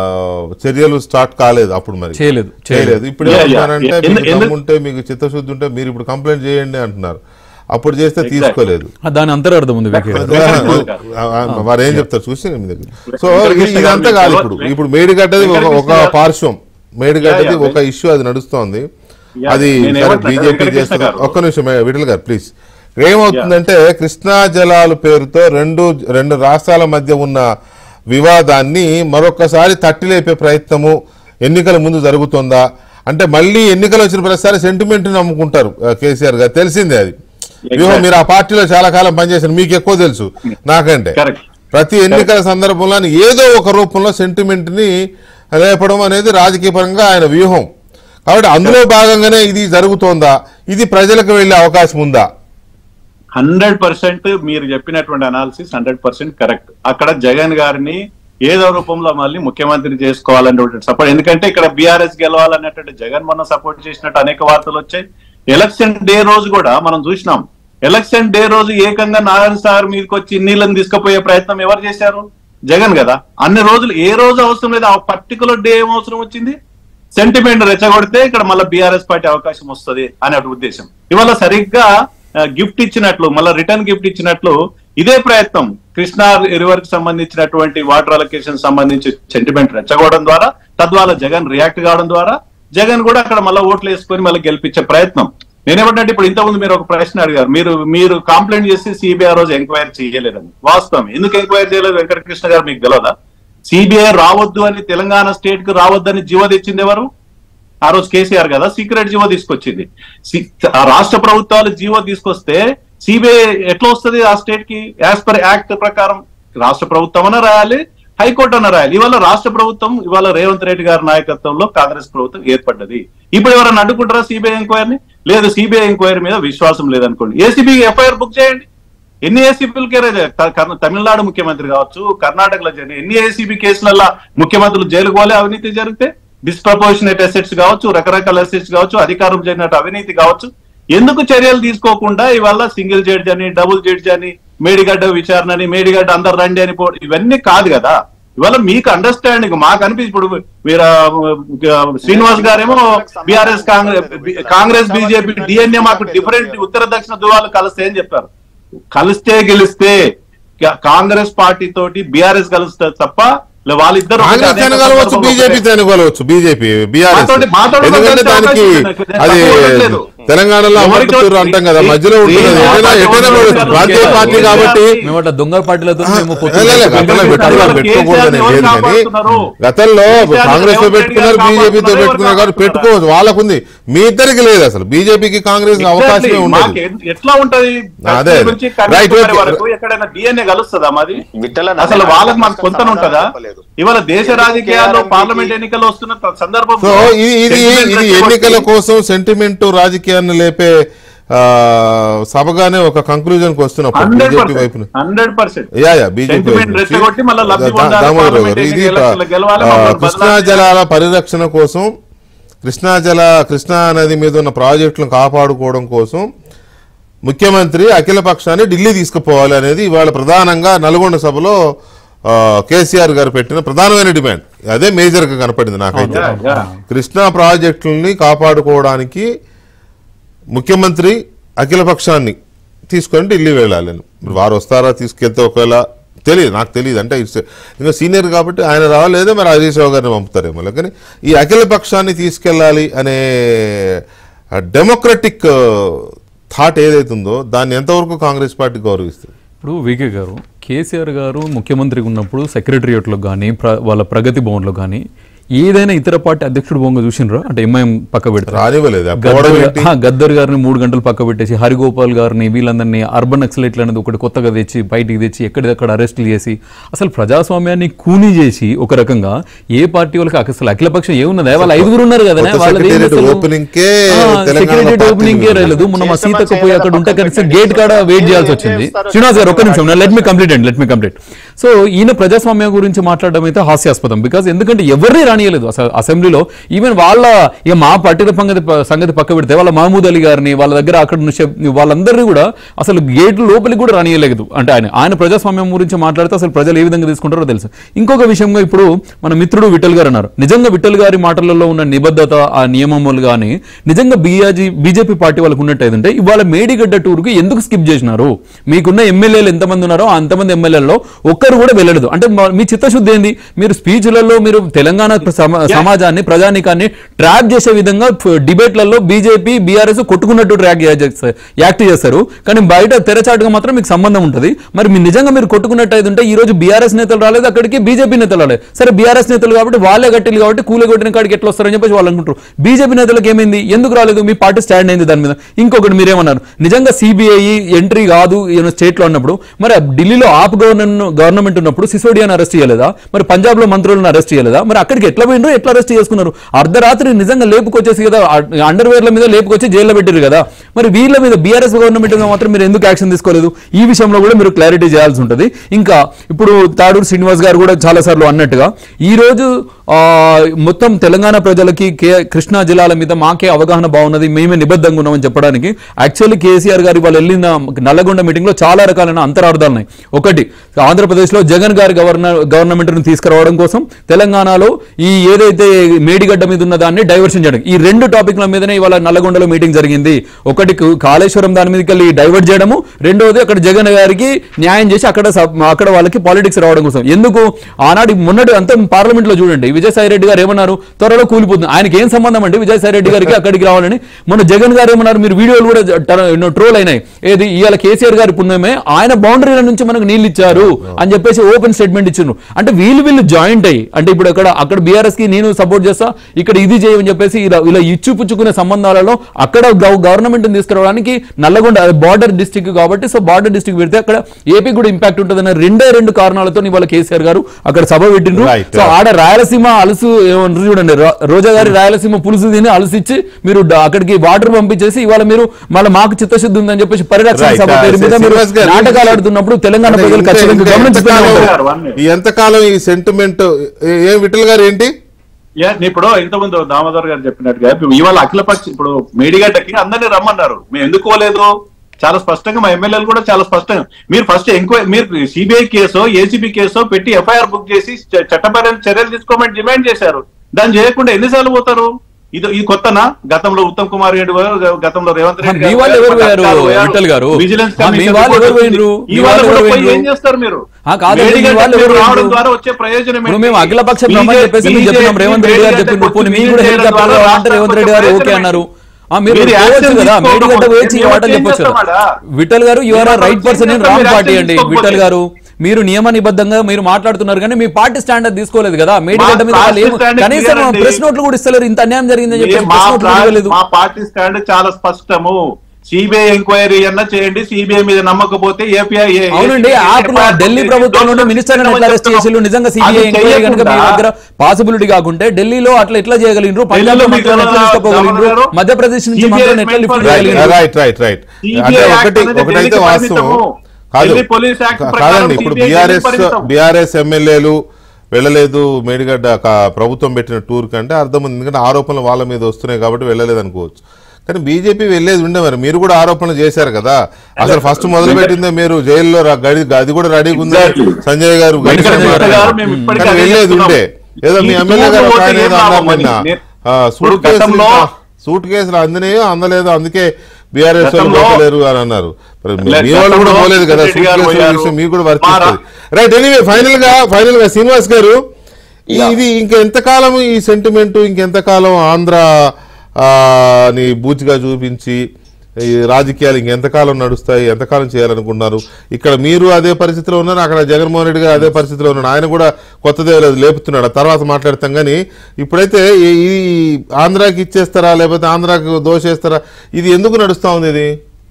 చర్యలు స్టార్ట్ కాలేదు అప్పుడు మరి చేయలేదు, చేయలేదు. చేయలేదు ఇప్పుడు Yeah, yeah. ఏమంటున్నారంటే ఎందు- మీకు ఎందు- దమ్ముంటే మీకు చిత్తశుద్ధి ఉంటే మీరు ఇప్పుడు కంప్లైంట్ చేయండి అంటున్నారు అప్పుడు చేస్తే తీసుకోలేదు ఆ, దాని అంతరార్థం ఉంది వికే గారు ఆ, ఆ, వారు ఏం చెప్తారు చూసి మీ దగ్గర సో వెంకటకృష్ణ ఇది- ఇదంతా గారు కాదు మీకు ఇప్పుడు ఇప్పుడు మేడిగడ్డది ఒక ఒక వెంకటకృష్ణ గారు- పార్శ్వం మేడిగడ్డది యా, యా, ఒక ఇష్యూ అది నడుస్తోంది యా, అది నేను సరే ఏమంటున్నా, బీజేపీ వెంకటకృష్ణ చేస్తున్న గారు. ఒక్క నిమిషం మే- విఠల్ గారు ప్లీజ్ ఏమవుతుందంటే కృష్ణా జలాలు పేరుతో రెండు రెండు రాష్ట్రాల మధ్య ఉన్న వివాదాన్ని మరొకసారి తట్టిలేపే ప్రయత్నము ఎన్నికల ముందు జరుగుతుందా అంటే మళ్ళీ ఎన్నికలు వచ్చిన ప్రతిసారి సెంటిమెంట్ నమ్ముకుంటారు ఆ, కేసీఆర్ గారు తెలిసిందే అది వ్యూహం మీరు ఆ పార్టీలో చాలా కాలం పనిచేశారు మీకు ఎక్కువ తెలుసు నాకంటే Correct. ప్రతి ఎన్నికల సందర్భంలో ఏదో ఒక రూపంలో సెంటిమెంట్ ని లేపడం అనేది రాజకీయ పరంగా ఆయన వ్యూహం కాబట్టి అందులో భాగంగానే ఇది జరుగుతోందా ఇది ప్రజలకు వెళ్ళే అవకాశం ఉందా హండ్రెడ్ పర్సెంట్ మీరు చెప్పినటువంటి అనాలిసిస్ హండ్రెడ్ పర్సెంట్ కరెక్ట్ అక్కడ జగన్ గారిని ఏదో రూపంలో మళ్ళీ ముఖ్యమంత్రి చేసుకోవాలనేటువంటి సపోర్ట్ ఎందుకంటే ఇక్కడ బీఆర్ఎస్ గెలవాలనేటువంటి జగన్ మొన్న సపోర్ట్ చేసినట్టు అనేక వార్తలు వచ్చాయి ఎలక్షన్ డే రోజు కూడా మనం చూసినాం ఎలక్షన్ డే రోజు ఏకంగా నారాయణ సార్ మీదకి వచ్చి నీళ్ళని తీసుకుపోయే ప్రయత్నం ఎవరు చేశారు జగన్ కదా అన్ని రోజులు ఏ రోజు అవసరం లేదు ఆ పర్టికులర్ డే ఏం అవసరం వచ్చింది సెంటిమెంట్ రెచ్చగొడితే ఇక్కడ మళ్ళీ బీఆర్ఎస్ పార్టీ అవకాశం వస్తుంది అనే ఒక ఉద్దేశం ఇవాళ సరిగ్గా గిఫ్ట్ ఇచ్చినట్లు మళ్ళీ రిటర్న్ గిఫ్ట్ ఇచ్చినట్లు ఇదే ప్రయత్నం కృష్ణా రివర్ కి సంబంధించినటువంటి వాటర్ అలొకేషన్ సంబంధించి సెంటిమెంట్ రెచ్చగొడడం ద్వారా తద్వారా జగన్ రియాక్ట్ కావడం ద్వారా జగన్ కూడా అక్కడ మళ్ళీ ఓట్లు వేసుకొని మళ్ళీ గెలిపించే ప్రయత్నం నేనేమంటే ఇప్పుడు ఇంతకుముందు మీరు ఒక ప్రశ్న అడిగారు మీరు మీరు కంప్లైంట్ చేసి సిబిఐ రోజు ఎంక్వైరీ చేయలేదని వాస్తవం ఎందుకు ఎంక్వైరీ చేయలేదు వెంకటకృష్ణ గారు మీకు తెలియదా సిబిఐ రావద్దు అని తెలంగాణ స్టేట్ కు రావద్దని జీవో తెచ్చింది ఎవరు ఆ రోజు కేసీఆర్ కదా సీక్రెట్ జీవో తీసుకొచ్చింది సి- ఆ రాష్ట్ర ప్రభుత్వాలు జీవో తీసుకొస్తే సిబిఐ ఎట్లా వస్తుంది ఆ స్టేట్ కి యాజ్ పర్ యాక్ట్ ప్రకారం రాష్ట్ర ప్రభుత్వం అన్న రాయాలి హైకోర్టు అన్న రాయాలి ఇవాళ రాష్ట్ర ప్రభుత్వం ఇవాళ రేవంత్ రెడ్డి గారి నాయకత్వంలో కాంగ్రెస్ ప్రభుత్వం ఏర్పడ్డది ఇప్పుడు ఎవరైనా అడ్డుకుంటారా సిబిఐ ఎంక్వైరీని లేదు సిబిఐ ఎంక్వైరీ మీద విశ్వాసం లేదనుకోండి ఏసీబీ ఎఫ్ఐఆర్ బుక్ చేయండి ఎన్ని ఏసీబీలు తమిళనాడు ముఖ్యమంత్రి కావచ్చు కర్ణాటకలో జరిగిన ఎన్ని ఏసీబీ కేసులలో ముఖ్యమంత్రులు జైలుకు పోలే అవినీతి జరిగితే డిస్ప్రపోర్షనేట్ అసెట్స్ కావచ్చు రకరకాల అసెట్స్ కావచ్చు అధికారం జరిగినట్టు అవినీతి కావచ్చు ఎందుకు చర్యలు తీసుకోకుండా ఇవాళ సింగిల్ జడ్జి అని డబుల్ జడ్జి అని మేడిగడ్డ విచారణ అని మేడిగడ్డ అందరు రండి అని పో- ఇవన్నీ కాదు కదా ఇవాళ మీకు అండర్స్టాండింగ్ మాకు అనిపించి ఇప్పుడు మీరు ఆ, శ్రీనివాస్ గారేమో BRS Congress Congress BJP DNA మాకు డిఫరెంట్ ఉత్తర దక్షిణ ధృవాలు కలిస్తే అని చెప్పారు కలిస్తే గెలిస్తే కా- కాంగ్రెస్ పార్టీ తోటి బీఆర్ఎస్ కలుస్తారు తప్ప లే వాళ్ళిద్దరు కాంగ్రెస్ అనేక తను కలవచ్చు సందర్భాల్లో బీజేపీ తను కలవచ్చు బీజేపీ బీఆర్ఎస్ మాతోటి- మాతోటి ఎందుకంటే కలిసే దానికి అవకాశం ఉంది. అది తక్కువ లేదు. తెలంగాణలో ఎవరికి అమర్తున్నారు అంటాం కదా ఈ- మధ్యలో ఉంటుంది ఈ- ఎటైనా ఎటైనా పడవచ్చు. ప్రాంతీయ పార్టీ కాబట్టి మేము అట్లా దొంగ పార్టీలతో మేము పొత్తు లే, లే, లే, గతంలో కేసీఆర్ పెట్టుకోవాలి ఎవరు పెట్టుకోకూడదని లేదు కానీ కాపాడుతున్నారు? గతంలో కేసీఆర్ కాంగ్రెస్ తో ఎవరు పెట్టుకున్నారు కాపాడుతున్నారు? బీజేపీతో ఎవరు పెట్టుకున్నారు కాబట్టి కాపాడుతున్నారు? పెట్టుకోవచ్చు వాళ్ళకుంది మీ ఇద్దరికి లేదు అసలు బీజేపీకి కాంగ్రెస్ అవకాశమే Exactly. ఉండదు మాకు ఎన్- ఎట్లా ఉంటది అదే. కశ్మీర్ నుంచి Right, కన్యాకుమారి okay. వరకు ఎక్కడైనా డిఎన్ఏ కలుస్తుందా మాది విఠల అసలు నన్ను వాళ్ళకి మాకు ప్రశ్నకు కొంత సమాధానం ఉంటుందా చెప్పలేదు. ఇవాళ దేశ ఎందుకు రాజకీయాల్లో కేఆర్ఎంపీకి పార్లమెంట్ ఎన్నికలు వస్తున్న త- సో సందర్భంలో ఇది ఇది sentiment ఇది రెచ్చగొట్టి- ఎన్నికల కోసం సెంటిమెంట్ రాజకీయాన్ని లేపే ఆ, సభగానే ఒక కంక్లూజన్ కి వస్తున్నప్పుడు హండ్రెడ్ బీజేపీ వైపున percent hundred percent yeah yeah BJP Sentiment వైపు నుంచి. రెచ్చగొట్టి మళ్ళా లబ్ధి దా- పొందాలి, దామోదర్ పార్లమెంట్ గారు. ఇది ఎన్నికల్లో గెలవాలి, ఆ, మమ్మల్ని కృష్ణా బదనాలు జలాల పరిరక్షణ కోసం కృష్ణా జల కృష్ణా నది మీద ఉన్న ప్రాజెక్టులను కాపాడుకోవడం కోసం ముఖ్యమంత్రి అఖిల పక్షాన్ని ఢిల్లీ తీసుకుపోవాలి అనేది ఇవాళ ప్రధానంగా నల్గొండ సభలో ఆ, కేసీఆర్ గారు పెట్టిన ప్రధానమైన డిమాండ్ అదే మేజర్ గా కనపడింది నాకైతే Yeah, yeah. కృష్ణా ప్రాజెక్టులని కాపాడుకోవడానికి ముఖ్యమంత్రి అఖిల పక్షాన్ని తీసుకొని ఢిల్లీ వెళ్ళాలని మరి వారు వస్తారా తీసుకెళ్తే ఒకవేళ తెలియదు నాకు తెలియదు అంటే ఇట్స్ ఇంకా సీనియర్ కాబట్టి ఆయన రావాలేదో మరి హరీష్ రావు గారిని పంపుతారేమో కానీ ఈ అఖిల పక్షాన్ని తీసుకెళ్ళాలి అనే డెమోక్రటిక్ థాట్ ఏదైతుందో దాన్ని ఎంతవరకు కాంగ్రెస్ పార్టీ గౌరవిస్తుంది ఇప్పుడు వికే గారు కేసీఆర్ గారు ముఖ్యమంత్రిగా ఉన్నప్పుడు సెక్రటరియట్లో కానీ ప్ర వాళ్ళ ప్రగతి భవన్లో కానీ ఏదైనా ఇతర పార్టీ అధ్యక్షుడు బొంగ చూసినరా అంటే ఎంఐఎం పక్క పెడతారు రానివ్వలేదు ఆ పోవడం గద్దర్ ఏంటి? హా, గద్దర్ గారిని మూడు గంటలు పక్క పెట్టేసి హరిగోపాల్ గారిని వీళ్ళందరినీ అర్బన్ నక్సలైట్లు అనేది ఒకటి కొత్తగా తెచ్చి బయటికి తెచ్చి ఎక్కడిదక్కడ అరెస్టులు చేసి అసలు ప్రజాస్వామ్యాన్ని కూనీ చేసి ఒక రకంగా ఏ పార్టీ వాళ్ళకి అసలు అఖిలపక్షం ఏమున్నది వాళ్ళ ఐదుగురు ఉన్నారు కదా కొత్త వాళ్ళది ఏం secretariat అసలు? opening కే ఆ, తెలంగాణ secretariat పార్టీలు opening కే రాలేదు మొన్న మా సీతకు పోయి అక్కడ ఉంటే కనీసం గేట్ కాడ వెయిట్ చేయాల్సి వచ్చింది శ్రీనివాస్ గారు ఒక్క నిమిషం లెట్ మీ కంప్లీట్ అండి లెట్ మీ కంప్లీట్ సో ఈయన ప్రజాస్వామ్యం గురించి మాట్లాడడం అయితే హాస్యాస్పదం బికాస్ ఎందుకంటే ఎవరిని రానియలేదు అసలు అసెంబ్లీలో ఈవెన్ వాళ్ళ ఇక మా పార్టీల సంగతి సంగతి పక్క పెడితే వాళ్ళ మహమూద్ అలీ గారిని వాళ్ళ దగ్గర అక్కడ ఉన్న షెఫ్ వాళ్ళందరినీ కూడా అసలు గేట్ లోపలికి కూడా రానియలేదు అంటే ఆయన ఆయన ప్రజాస్వామ్యం గురించి మాట్లాడితే అసలు ప్రజలు ఏ విధంగా తీసుకుంటారో తెలుసు ఇంకొక విషయంగా ఇప్పుడు మన మిత్రుడు విఠల్ గారు అన్నారు నిజంగా విఠల్ గారి మాటలలో ఉన్న నిబద్ధత ఆ నియమములు కానీ నిజంగా బీఆర్జీ బీజేపీ పార్టీ వాళ్ళకు ఉన్నట్టు ఏదంటే ఇవాళ మేడిగడ్డ టూర్కి ఎందుకు స్కిప్ చేసినారు మీకున్న ఎమ్మెల్యేలు ఎంతమంది ఉన్నారో అంతమంది ఎమ్మెల్యేలలో ఒక్కరు కూడా వెళ్ళలేదు అంటే మా- మీ చిత్తశుద్ధి ఏంది మీరు స్పీచ్లలో మీరు తెలంగాణ సమ- సమాజాన్ని ప్రజానికాన్ని ట్రాక్ చేసే విధంగా ఫ- డిబేట్లలో బీజేపీ బీఆర్ఎస్ కొట్టుకున్నట్టు ట్రాక్ యాక్ట్ చేస్తారు కానీ బయట తెరచాటుగా మాత్రం మీకు సంబంధం ఉంటుంది మరి మీ నిజంగా మీరు కొట్టుకున్నట్టు అయితే ఉంటే ఈ రోజు బీఆర్ఎస్ నేతలు రాలేదు అక్కడికి బీజేపీ నేతలు రాలేదు సరే బీఆర్ఎస్ నేతలు కాబట్టి వాళ్ళే గట్టిలు కాబట్టి కూల కొట్టిన కాడికి ఎట్లా వస్తారని చెప్పేసి వాళ్ళు అనుకుంటారు బీజేపీ నేతలకు ఏమైంది ఎందుకు రాలేదు మీ పార్టీ స్టాండ్ అయింది దాని మీద ఇంకొకటి మీరేమన్నారు నిజంగా సిబిఐ ఎంట్రీ కాదు స్టేట్ లో ఉన్నప్పుడు మరి ఆ ఢిల్లీలో ఆప్ గవర్నర్ గవర్నమెంట్ ఉన్నప్పుడు సిసోడియాని అరెస్ట్ చేయలేదా మరి పంజాబ్ లో మంత్రులను అరెస్ట్ చేయలేదా మరి అక్కడికి ఎట్లా ఎట్లా పోయినరు ఎట్లా అరెస్ట్ చేసుకున్నారు అర్ధరాత్రి నిజంగా లేపుకొచ్చేసి కదా అండర్ వేర్ల మీద లేపుకొచ్చి జైల్లో పెట్టారు కదా మరి వీళ్ళ మీద బీఆర్ఎస్ గవర్నమెంట్ మీద మాత్రం మీరు ఎందుకు యాక్షన్ తీసుకోలేదు ఈ విషయంలో కూడా మీరు క్లారిటీ చేయాల్సి ఉంటుంది ఇంకా ఇప్పుడు తాడూరు శ్రీనివాస్ గారు కూడా చాలా సార్లు అన్నట్టుగా ఈ రోజు ఆ, మొత్తం తెలంగాణ ప్రజలకి కే కృష్ణా జిల్లాల మీద మాకే అవగాహన బాగున్నది మేమే నిబద్ధంగా ఉన్నామని చెప్పడానికి యాక్చువల్లీ కేసీఆర్ గారు వాళ్ళు వెళ్ళిన నల్లగొండ మీటింగ్ లో చాలా రకాలైన అంతరార్థాలు ఉన్నాయి ఒకటి ఆంధ్రప్రదేశ్ లో జగన్ గారి గవర్నర్ గవర్నమెంట్ ను తీసుకురావడం కోసం తెలంగాణలో ఈ ఏదైతే మేడిగడ్డ మీద ఉన్న దాన్ని డైవర్షన్ చేయడం ఈ రెండు టాపిక్ల మీదనే ఇవాళ నల్లగొండలో మీటింగ్ జరిగింది ఒకటి కు- కాళేశ్వరం దాని మీదకి వెళ్ళి డైవర్ట్ చేయడము రెండోది అక్కడ జగన్ గారికి న్యాయం చేసి అక్కడ సబ్- అక్కడ వాళ్ళకి పాలిటిక్స్ రావడం కోసం ఎందుకు ఆనాడు మొన్నటి అంతా పార్లమెంట్ లో చూడండి విజయసాయి రెడ్డి గారు ఏమన్నారు త్వరలో కూలిపోతుంది ఆయనకి ఏం సంబంధం అండి విజయసాయి రెడ్డి గారికి అక్కడికి రావాలని మొన్న జగన్ గారు ఏమన్నారు మీరు వీడియోలు కూడా ట్రోల్ అయినాయి ఏది ఇవాళ కేసీఆర్ గారి పుణ్యమే ఆయన బౌండరీల నుంచి మనకు నీళ్ళు ఇచ్చారు అని చెప్పేసి ఓపెన్ స్టేట్మెంట్ ఇచ్చిండ్రు అంటే వీళ్ళు వీళ్ళు జాయింట్ అయ్యి అంటే ఇప్పుడు అక్కడ అక్కడ బీఆర్ఎస్ కి నేను సపోర్ట్ చేస్తా ఇక్కడ ఇది చేయమని చెప్పేసి ఇలా ఇలా ఇచ్చు పుచ్చుకునే సంబంధాలలో అక్కడ గవర్నమెంట్ తీసుకురావడానికి నల్లగొండ బార్డర్ డిస్టిక్ కాబట్టి సో బార్డర్ డిస్టిక్ పెడితే అక్కడ ఏపీ కూడా ఇంపాక్ట్ ఉంటుందన్న రెండే రెండు కారణాలతో ఇవాళ కేసీఆర్ గారు అక్కడ సభ పెట్టిండ్రు Right. సో ఆడ రాయలసీమ అలసు ఏమన్నారు చూడండి రో- రోజా గారి రాయలసీమ పులుసు తిని అలసిచ్చి మీరు డ- అక్కడికి వాటర్ పంపించేసి ఇవాళ మీరు మళ్ళీ మాకు చిత్తశుద్ధి ఉందని చెప్పేసి పరిరక్షణ Right. సభ పేరు మీద మీరు శ్రీనివాస్ గారు, నాటకాలు ఆడుతున్నప్పుడు తెలంగాణ అంటే ప్రజలు ఇంత- ఖచ్చితంగా ఇంత గమనించుకునే ఎంతకాలం- ఉంటారు. గారు, one minute. ఈ ఎంతకాలం ఈ సెంటిమెంట్ ఏం విఠల్ గారు ఏంటి యా, ఇప్పుడు ఇంతకుముందు దామోదర్ గారు చెప్పినట్టుగా ఇప్పుడు ఇవాళ అఖిలపక్ష ఇప్పుడు మేడిగడ్డకి అందరినీ రమ్మన్నారు మేము ఎందుకు పోలేదు చాలా స్పష్టంగా మా ఎమ్మెల్యేలు కూడా చాలా స్పష్టంగా మీరు ఫస్ట్ ఎంక్వైరీ మీరు సిబిఐ కేసో ఏసీబీ కేసో పెట్టి ఎఫ్ఐఆర్ బుక్ చేసి చ- చట్టపరమైన చర్యలు తీసుకోమని డిమాండ్ చేశారు దాన్ని చేయకుండా ఎన్నిసార్లు పోతారు ఇది ఇది కొత్తనా గతంలో ఉత్తమ్ కుమార్ రెడ్డి గారు గతంలో రేవంత్ రెడ్డి మీ వాళ్ళు ఎవరు పోయారు, పోయారు. విఠల్ గారు? విజిలెన్స్ ఆ, మీ కమిషన్ వాళ్ళు రిపోర్ట్ ఎవరు వచ్చింది. పోయినరు? ఈ మీ వాళ్ళు వాళ్ళు కూడా ఎవరు పోయి ఏం పోయినరు? చేస్తారు మీరు ఆ, కాదండి, మీ మేడిగడ్డ వాళ్ళు ఎవరు మీరు రావడం పోయినరు? ద్వారా వచ్చే ప్రయోజనం ఇప్పుడు ఏంటి? మేము అఖిలపక్షం రమ్మని బీజేపీ చెప్పేసి మేము చెప్పినాం రేవంత్ రెడ్డి గారు చెప్పిండ్రు పోనీ మీరు కూడా హెలికాప్టర్ ద్వారా అంటే రేవంత్ రెడ్డి గారు ఓకే అన్నారు ఆ, మీరు మీరు పోవచ్చు యాక్షన్ కదా తీసుకోకపోతే మేడిగడ్డ వేచి మేము వాటని ఏం చెప్పొచ్చు కదా చేస్తామడా? విఠల్ గారు యు ఆర్ మేము రైట్ పర్సన్ ఇన్ చేస్తాం, రాంగ్ మీరు పార్టీ యాక్షన్ అండి తీసుకోకపోతే. విఠల్ గారు మీరు నియమ నిబద్ధంగా మీరు మాట్లాడుతున్నారు కానీ మీ పార్టీ స్టాండర్డ్ తీసుకోలేదు కదా మేడిగడ్డ మీద మా వాళ్ళు ఏం- పార్టీ స్టాండ్ కనీసం క్లియర్ అండి. ప్రెస్ నోట్లు కూడా ఇస్తలేరు ఇంత అన్యాయం జరిగిందని చెప్పి మా ప్రెస్ నోట్లు కూడా ప్రా- ఇవ్వలేదు మా పార్టీ స్టాండ్ చాలా స్పష్టము సిబిఐ ఎంక్వైరీ అన్న చేయండి సిబిఐ మీద నమ్మకపోతే ఏపీఐ అవునండి యాప్ లో ఢిల్లీ ప్రభుత్వంలో మినిస్టర్ ఎట్లా అరెస్ట్ చేసి నిజంగా సిబిఐ ఎంక్వైరీ కనుక మీ దగ్గర పాసిబిలిటీ కాకుంటే ఢిల్లీలో అట్లా ఎట్లా చేయగలిగినారు పంజాబ్ ఢిల్లీలో మంత్రులను ఎట్లా మీకు తీసుకోగలిగినారు ఎవరు? మధ్యప్రదేశ్ నుంచి CBI మంత్రులను ఎట్లా లిఫ్ట్ రైట్, చేయగలిగినారు రైట్ రైట్ రైట్ CBI అంటే యాక్ట్ ఒకటి అనేది ఒకటైతే ఢిల్లీకి వాస్తవం పరిమితము. కాదు ఢిల్లీ పోలీస్ యాక్ట్ కా- ప్రకారం కాదండి ఇప్పుడు CBI బీఆర్ఎస్ పరిమితం. బీఆర్ఎస్ ఎమ్మెల్యేలు వెళ్ళలేదు మేడిగడ్డ క- ప్రభుత్వం పెట్టిన టూర్ కంటే అర్థం ఉంది ఎందుకంటే ఆరోపణలు వాళ్ళ మీద వస్తున్నాయి కాబట్టి వెళ్ళలేదు అనుకోవచ్చు కానీ బీజేపీ వెళ్ళేది ఉండే మరి మీరు కూడా ఆరోపణలు చేశారు కదా అసలు ఫస్ట్ మొదలు పెట్టిందే మీరు జైల్లో రా- గడి అది కూడా రెడీగా ఉంది Exactly. సంజయ్ గారు వెంకట గడిచిన వెంకట మాట. గారు మేము ఇప్పటికీ కానీ అదే వెళ్ళేది చెప్తున్నాం. ఉండే ఏదో మీ ఈ ఎమ్మెల్యే గారు తూర్పు ఒక ఆయన ఓటు ఏదో ఏం అన్నారు లాభం నిన్న అని? ఆ, సూట్ ఇప్పుడు గతంలో- కేసులు సూట్ కేసులు అందినాయో అందలేదో అందుకే బీఆర్ఎస్ వాళ్ళు గతంలో- పోతలేరు అని అన్నారు మరి మీ- లే, మీ వాళ్ళు కూడా గతంలో పోలేదు కదా రెడ్డి సూట్ గారు కేసుల పోయారు. విషయం మీకు కూడా మా వర్తిస్తుంది రైట్ ఎనీవే ఫైనల్ గా ఫైనల్ గా శ్రీనివాస్ గారు ఈ- ఇది ఇంకెంతకాలం ఈ సెంటిమెంట్ ఇంకెంతకాలం ఆంధ్ర ఆ, ని బూచిగా చూపించి ఈ రాజకీయాలు ఇంకెంతకాలం నడుస్తాయి ఎంతకాలం చేయాలనుకుంటున్నారు ఇక్కడ మీరు అదే పరిస్థితిలో ఉన్నారు అక్కడ జగన్మోహన్ రెడ్డి గారు అదే పరిస్థితిలో ఉన్నారు ఆయన కూడా కొత్తదే లేదు లేపుతున్నాడు ఆ తర్వాత మాట్లాడతాం కానీ ఇప్పుడైతే ఈ ఈ ఆంధ్రాకి ఇచ్చేస్తారా లేకపోతే ఆంధ్రాకి దోషేస్తారా ఇది ఎందుకు నడుస్తా ఉంది ఇది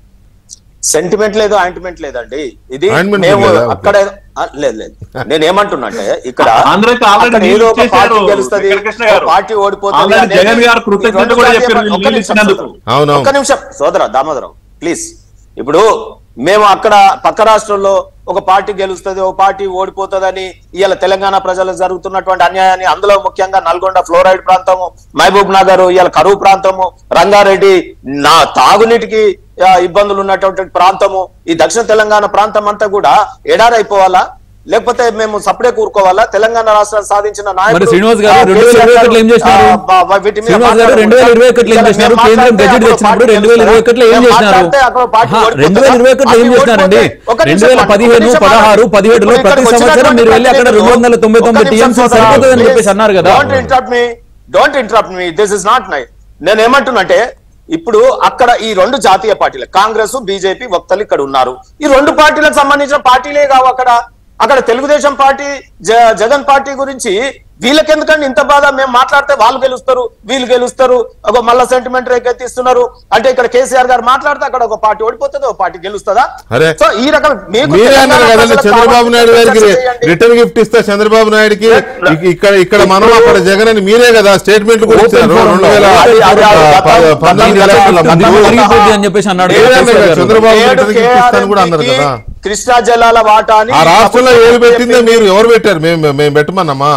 సెంటిమెంట్ లేదు ఆయింట్మెంట్ లేదండి ఇది Ointment మేము లేదా? అక్కడ ఆ, లేదు లేదు నేను ఏమంటున్నా అంటే ఇక్కడ ఆంధ్రాకి already అక్కడ ఏదో ఒక నీళ్ళు పార్టీ ఇచ్చేశారు, గెలుస్తుంది వెంకటకృష్ణ గారు. ఒక పార్టీ ఓడిపోతుంది Already అనేది జగన్ గారు ఈ కృతజ్ఞత రెండు కూడా జాతీయ చెప్పారు పార్టీ- ఒక్క నీళ్ళు నిమిషం ఇచ్చినందుకు. సోదరా. అవునవును. ఒక్క నిమిషం సోదర దామోదరం ప్లీజ్ ఇప్పుడు మేము అక్కడ పక్క రాష్ట్రంలో ఒక పార్టీ గెలుస్తుంది ఒక పార్టీ ఓడిపోతుందని ఇవాళ తెలంగాణ ప్రజలకు జరుగుతున్నటువంటి అన్యాయాన్ని అందులో ముఖ్యంగా నల్గొండ ఫ్లోరైడ్ ప్రాంతము మహబూబ్ నగర్ ఇవాళ కరువు ప్రాంతము రంగారెడ్డి నా తాగునీటికి ఆ, ఇబ్బందులు ఉన్నటువంటి ప్రాంతము ఈ దక్షిణ తెలంగాణ ప్రాంతం అంతా కూడా ఎడారైపోవాలా లేకపోతే మేము సపడే కూరుకోవాలా తెలంగాణ రాష్ట్రాన్ని సాధించిన నాయకుడు, మరి శ్రీనివాస్ గారు ఆ, రెండు వేల కేసీఆర్ ఇరవై ఒకటిలో ఏం చేసినారు ఆ, బా- బా- వీటి మీద శ్రీనివాస్ గారు రెండు వేల ఇరవై ఒకటిలో ఏం మాట్లాడతారు. చేసినారు మేము కేంద్రం మాట్లాడితే గజెట్ అక్కడ తెచ్చినప్పుడు పార్టీ రెండు వేల ఇరవై ఒకటిలో ఏం మేము చేసినారు మాట్లాడితే అక్కడ పార్టీ ఆహా, ఓడిపోతుందా? రెండు వేల ఇరవై ఒకటిలో ఏం పార్టీ చేసినారండి ఓడిపోతే- ఒక రెండు నిమిషం వేల మాట్లాడు, పదిహేను ఒక నిమిషం పదహారు మాట్లాడు. పదిహేడులో ఇప్పుడు ప్రతి ఇక్కడికి సంవత్సరం మీరు వెళ్ళి అక్కడ రెండు వందల తొంభై తొమ్మిది ఒక్క నిమిషం టీఎంసీ సోదరా, సరిపోతుందని please. చెప్పేసి అన్నారు కదా Don't interrupt me. Don't interrupt me. This is not nice. నేను ఏమంటున్నంటే ఇప్పుడు అక్కడ ఈ రెండు జాతీయ పార్టీలు కాంగ్రెస్ బీజేపీ వక్తలు ఇక్కడ ఉన్నారు ఈ రెండు పార్టీలకు సంబంధించిన పార్టీలే కావు అక్కడ అక్కడ తెలుగుదేశం పార్టీ జ- జగన్ పార్టీ గురించి వీళ్ళకి ఎందుకండి ఇంత బాధ మేము మాట్లాడితే వాళ్ళు గెలుస్తారు వీళ్ళు గెలుస్తారు ఒక మళ్ళా సెంటిమెంట్ రేకెత్తిస్తున్నారు అంటే ఇక్కడ కేసీఆర్ గారు మాట్లాడితే అక్కడ ఒక పార్టీ ఓడిపోతుంది ఒక పార్టీ గెలుస్తుందా అరే. సో ఈ రకం మీకు మీరే తెలంగాణ అన్నారు కదండి ప్రజలకు చంద్రబాబు నాయుడు గారికి చర్చ చేయండి. రిటర్న్ గిఫ్ట్ ఇస్తే చంద్రబాబు నాయుడుకి ఇక- ఇక్కడ ఇక్కడ మనం అక్కడ జగన్ అని మీరే కదా స్టేట్మెంట్ కూడా ఇచ్చారు Open forum రెండు వేల అది- అది- అది- ప- పంతొమ్మిది అది- ఎలక్షన్ల అది- ముందు. అది జరిగిపోద్ది అని చెప్పేసి అన్నాడు మీరే అన్నారు కేసీఆర్ కదా, గారు. చంద్రబాబు ఏడు రిటర్న్ గిఫ్ట్ ఇస్తాను కూడా అన్నారు KRMP కదా కృష్ణా జలాల వాటాని ఆ రాష్ట్రంలో ఏలు పెట్టిందే మీరు ఎవరు పెట్టారు మేము మేము పెట్టమన్నామా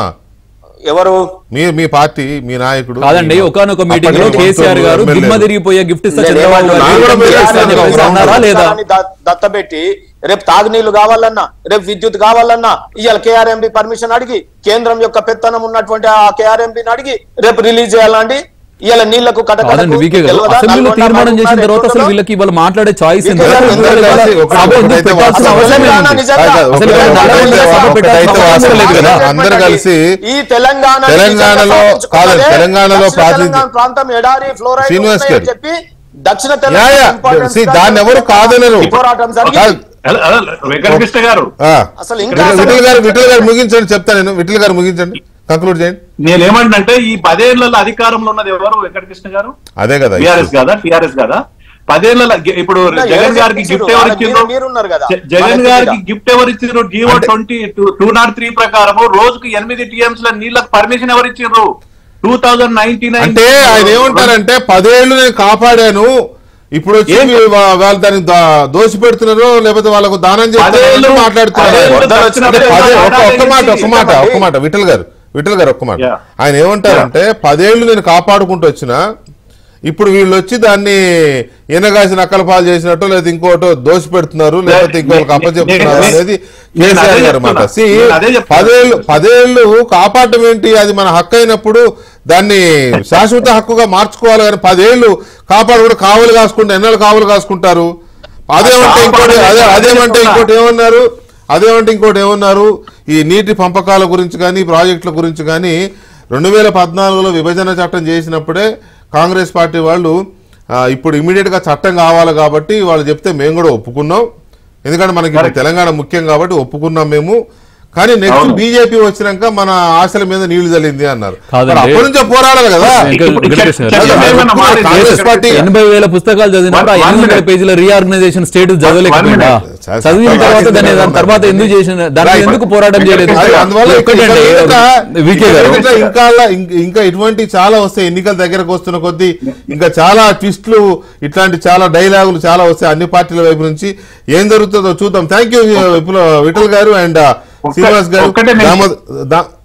ఎవరు మీ మీ పార్టీ మీ నాయకుడు కాదండి ఒకనొక మీటింగ్ లో అప్పటి కేసీఆర్ గారు ఎమ్మెల్యేలు. దిమ్మ తిరిగిపోయే గిఫ్ట్ ఇస్తా నేను చంద్రబాబు గారు ఏమంటున్నా? మీరు కూడా మీరు ఇస్తా అని చెప్పేసి అన్నారా లేదా రాష్ట్రాన్ని ద- దత్తబెట్టి రేపు తాగునీళ్లు కావాలన్నా రేపు విద్యుత్ కావాలన్నా ఇవాళ కేఆర్ఎంబి పర్మిషన్ అడిగి కేంద్రం యొక్క పెత్తనం ఉన్నటువంటి ఆ కేఆర్ఎంబిని అడిగి రేపు రిలీజ్ చేయాలండి ఇవాళ నీళ్లకు కాదండి వీకే గారు అసెంబ్లీలో తీర్మానం చేసిన తర్వాత అసలు వీళ్ళకి ఇవాళ మాట్లాడే చాయిస్ వీకే గారు అందరూ కలిసి ఒక- సభ ఎందుకు ఒకటైతే పెట్టాల్సిన వాస్తవం. అవసరం తెలంగాణ ఏముంది? నిజంగా కాదు, అసలు ఒకటైతే ఇక్కడ వాస్తవం. నలభై సభ పెట్టాల్సిన ఒకటైతే అవసరం వాస్తవం. లేదు కదా. అందరూ కలిసి ఈ తెలంగాణ తెలంగాణలో కాదు, తెలంగాణలో ప్రాతినిధ్యం- ప్రాంతం ఎడారి ఫ్లోరైడ్ శ్రీనివాస్ ఉన్నాయని గారు. చెప్పి దక్షిణ yeah, yeah. Telangana importance See, గా దాన్ని ఎవరు కాదనరు. పోరాటం జరిగి కాదు. అలా- అలా వెంకటకృష్ణ గారు ఆ. అసలు ఇంకా విఠల్ అసలు- విఠల్ గారు విఠల్ గారు ముగించండి చెప్తా నేను విఠల్ గారు ముగించండి కంక్లూడ్ చేయండి నేనేమంటే ఈ పదేళ్లలో అధికారంలో ఉన్నది ఎవరు వెంకటకృష్ణ గారు అదే కదా టిఆర్ఎస్ కాదా టిఆర్ఎస్ కాదా పదేళ్ల ఇప్పుడు ఇంకా జగన్ ఏం గారికి చెప్పించారు? గిఫ్ట్ ఎవరు వాళ్ళ ఇచ్చిండ్రు మీరు- మీరున్నారు కదా. జ- జగన్ మనకి గారికి మీద. గిఫ్ట్ ఎవరు ఇచ్చిండ్రు GO twenty two not three ప్రకారం రోజుకు ఎనిమిది టీఎంస్ లో నీళ్ళకి పర్మిషన్ ఎవరు ఇచ్చిండ్రు టూ థౌజండ్ నైన్టీన్ అంటే ఆయన ఏమంటారంటే పదేళ్లు నేను కాపాడాను ఇప్పుడు వచ్చి ఏం- వీ- వా- వాళ్ళు దాన్ని దా- దోషి పెడుతున్నారు లేకపోతే వాళ్ళకు దానం చేస్తున్నారు పదేళ్ళు- మాట్లాడుతున్నారు పదేళ్ళు అంటే వచ్చినప్పుడు పదే- ఒక- ఒక్క మాట్లాడేసి మాట ఒక్క మాట ఒక్క మాట విఠల్ గారు విఠల్ గారు ఒక్క మాట Yeah. ఆయన ఏమంటారంటే పదేళ్లు నేను కాపాడుకుంటూ వచ్చిన ఇప్పుడు వీళ్ళు వచ్చి దాన్ని ఈనగాసి నక్కల పాలు చేసినట్టు లేదా ఇంకోటో దోషి పెడుతున్నారు లేకపోతే ఇంకోళ్ళకి అప్పచెప్తున్నారు నేను- అనేది నేను అదే కేసీఆర్ గారు మాట చెప్తున్నా. See, నేను అదే చెప్తున్నా. పదేళ్ళు పదేళ్ళు కాపాడటం ఏంటి అది మన హక్కు అయినప్పుడు దాన్ని శాశ్వత హక్కుగా మార్చుకోవాలి కానీ పదేళ్ళు కాపాడు కూడా కావులు కాసుకుంటే ఎన్నెళ్ళు కావులు కాసుకుంటారు అదేమంటే ఇంకోటి అదే అదేమంటే ఇంకోటి ఏమన్నారు అదేమంటే ఇంకోటి ఏమన్నారు ఈ నీటి పంపకాల గురించి కానీ ప్రాజెక్టుల గురించి కానీ రెండు వేల పద్నాలుగులో విభజన చట్టం చేసినప్పుడే కాంగ్రెస్ పార్టీ వాళ్ళు ఆ, ఇప్పుడు ఇమీడియట్ గా చట్టం కావాలి కాబట్టి వాళ్ళు చెప్తే మేము కూడా ఒప్పుకున్నాం ఎందుకంటే మనకి ఇప్పుడు తెలంగాణ ముఖ్యం కాబట్టి ఒప్పుకున్నాం మేము కానీ నెక్స్ట్ అవును. బీజేపీ వచ్చినాక మన ఆశల మీద నీళ్లు చల్లింది అన్నారు కాదండి. మరి అప్పటి నుంచే పోరాడాలి కదా వెంకట- ఇప్పుడు వెంకటేష్ గారు. చర్చ ఏమైనా మారింది? కాంగ్రెస్ పార్టీ ఎనభై వేల పుస్తకాలు చదివినప్పుడు ఆ One- one ఎనిమిది వందల minute. పేజీల రీఆర్గనైజేషన్ స్టేటస్ చదవలేకపోయిందా One minute. చదివిన తర్వాత దాన్ని దాని తర్వాత ఎందుకు చేసిన దాని Right. ఎందుకు పోరాటం చేయలేదు అది అందువల్ల ఒక్కటండి ఇంకా వికే గారు ఇంకా ఇంకా ఇంక- ఇంకా ఇటువంటి చాలా వస్తాయి ఎన్నికల దగ్గరకు వస్తున్న కొద్దీ ఇంకా చాలా ట్విస్ట్లు ఇట్లాంటి చాలా డైలాగులు చాలా వస్తాయి అన్ని పార్టీల వైపు నుంచి ఏం జరుగుతుందో చూద్దాం థ్యాంక్ యూ విఠల్ గారు అండ్ శ్రీనివాస్ గారు ఒక్కటే నేను- దామోదర్ దా-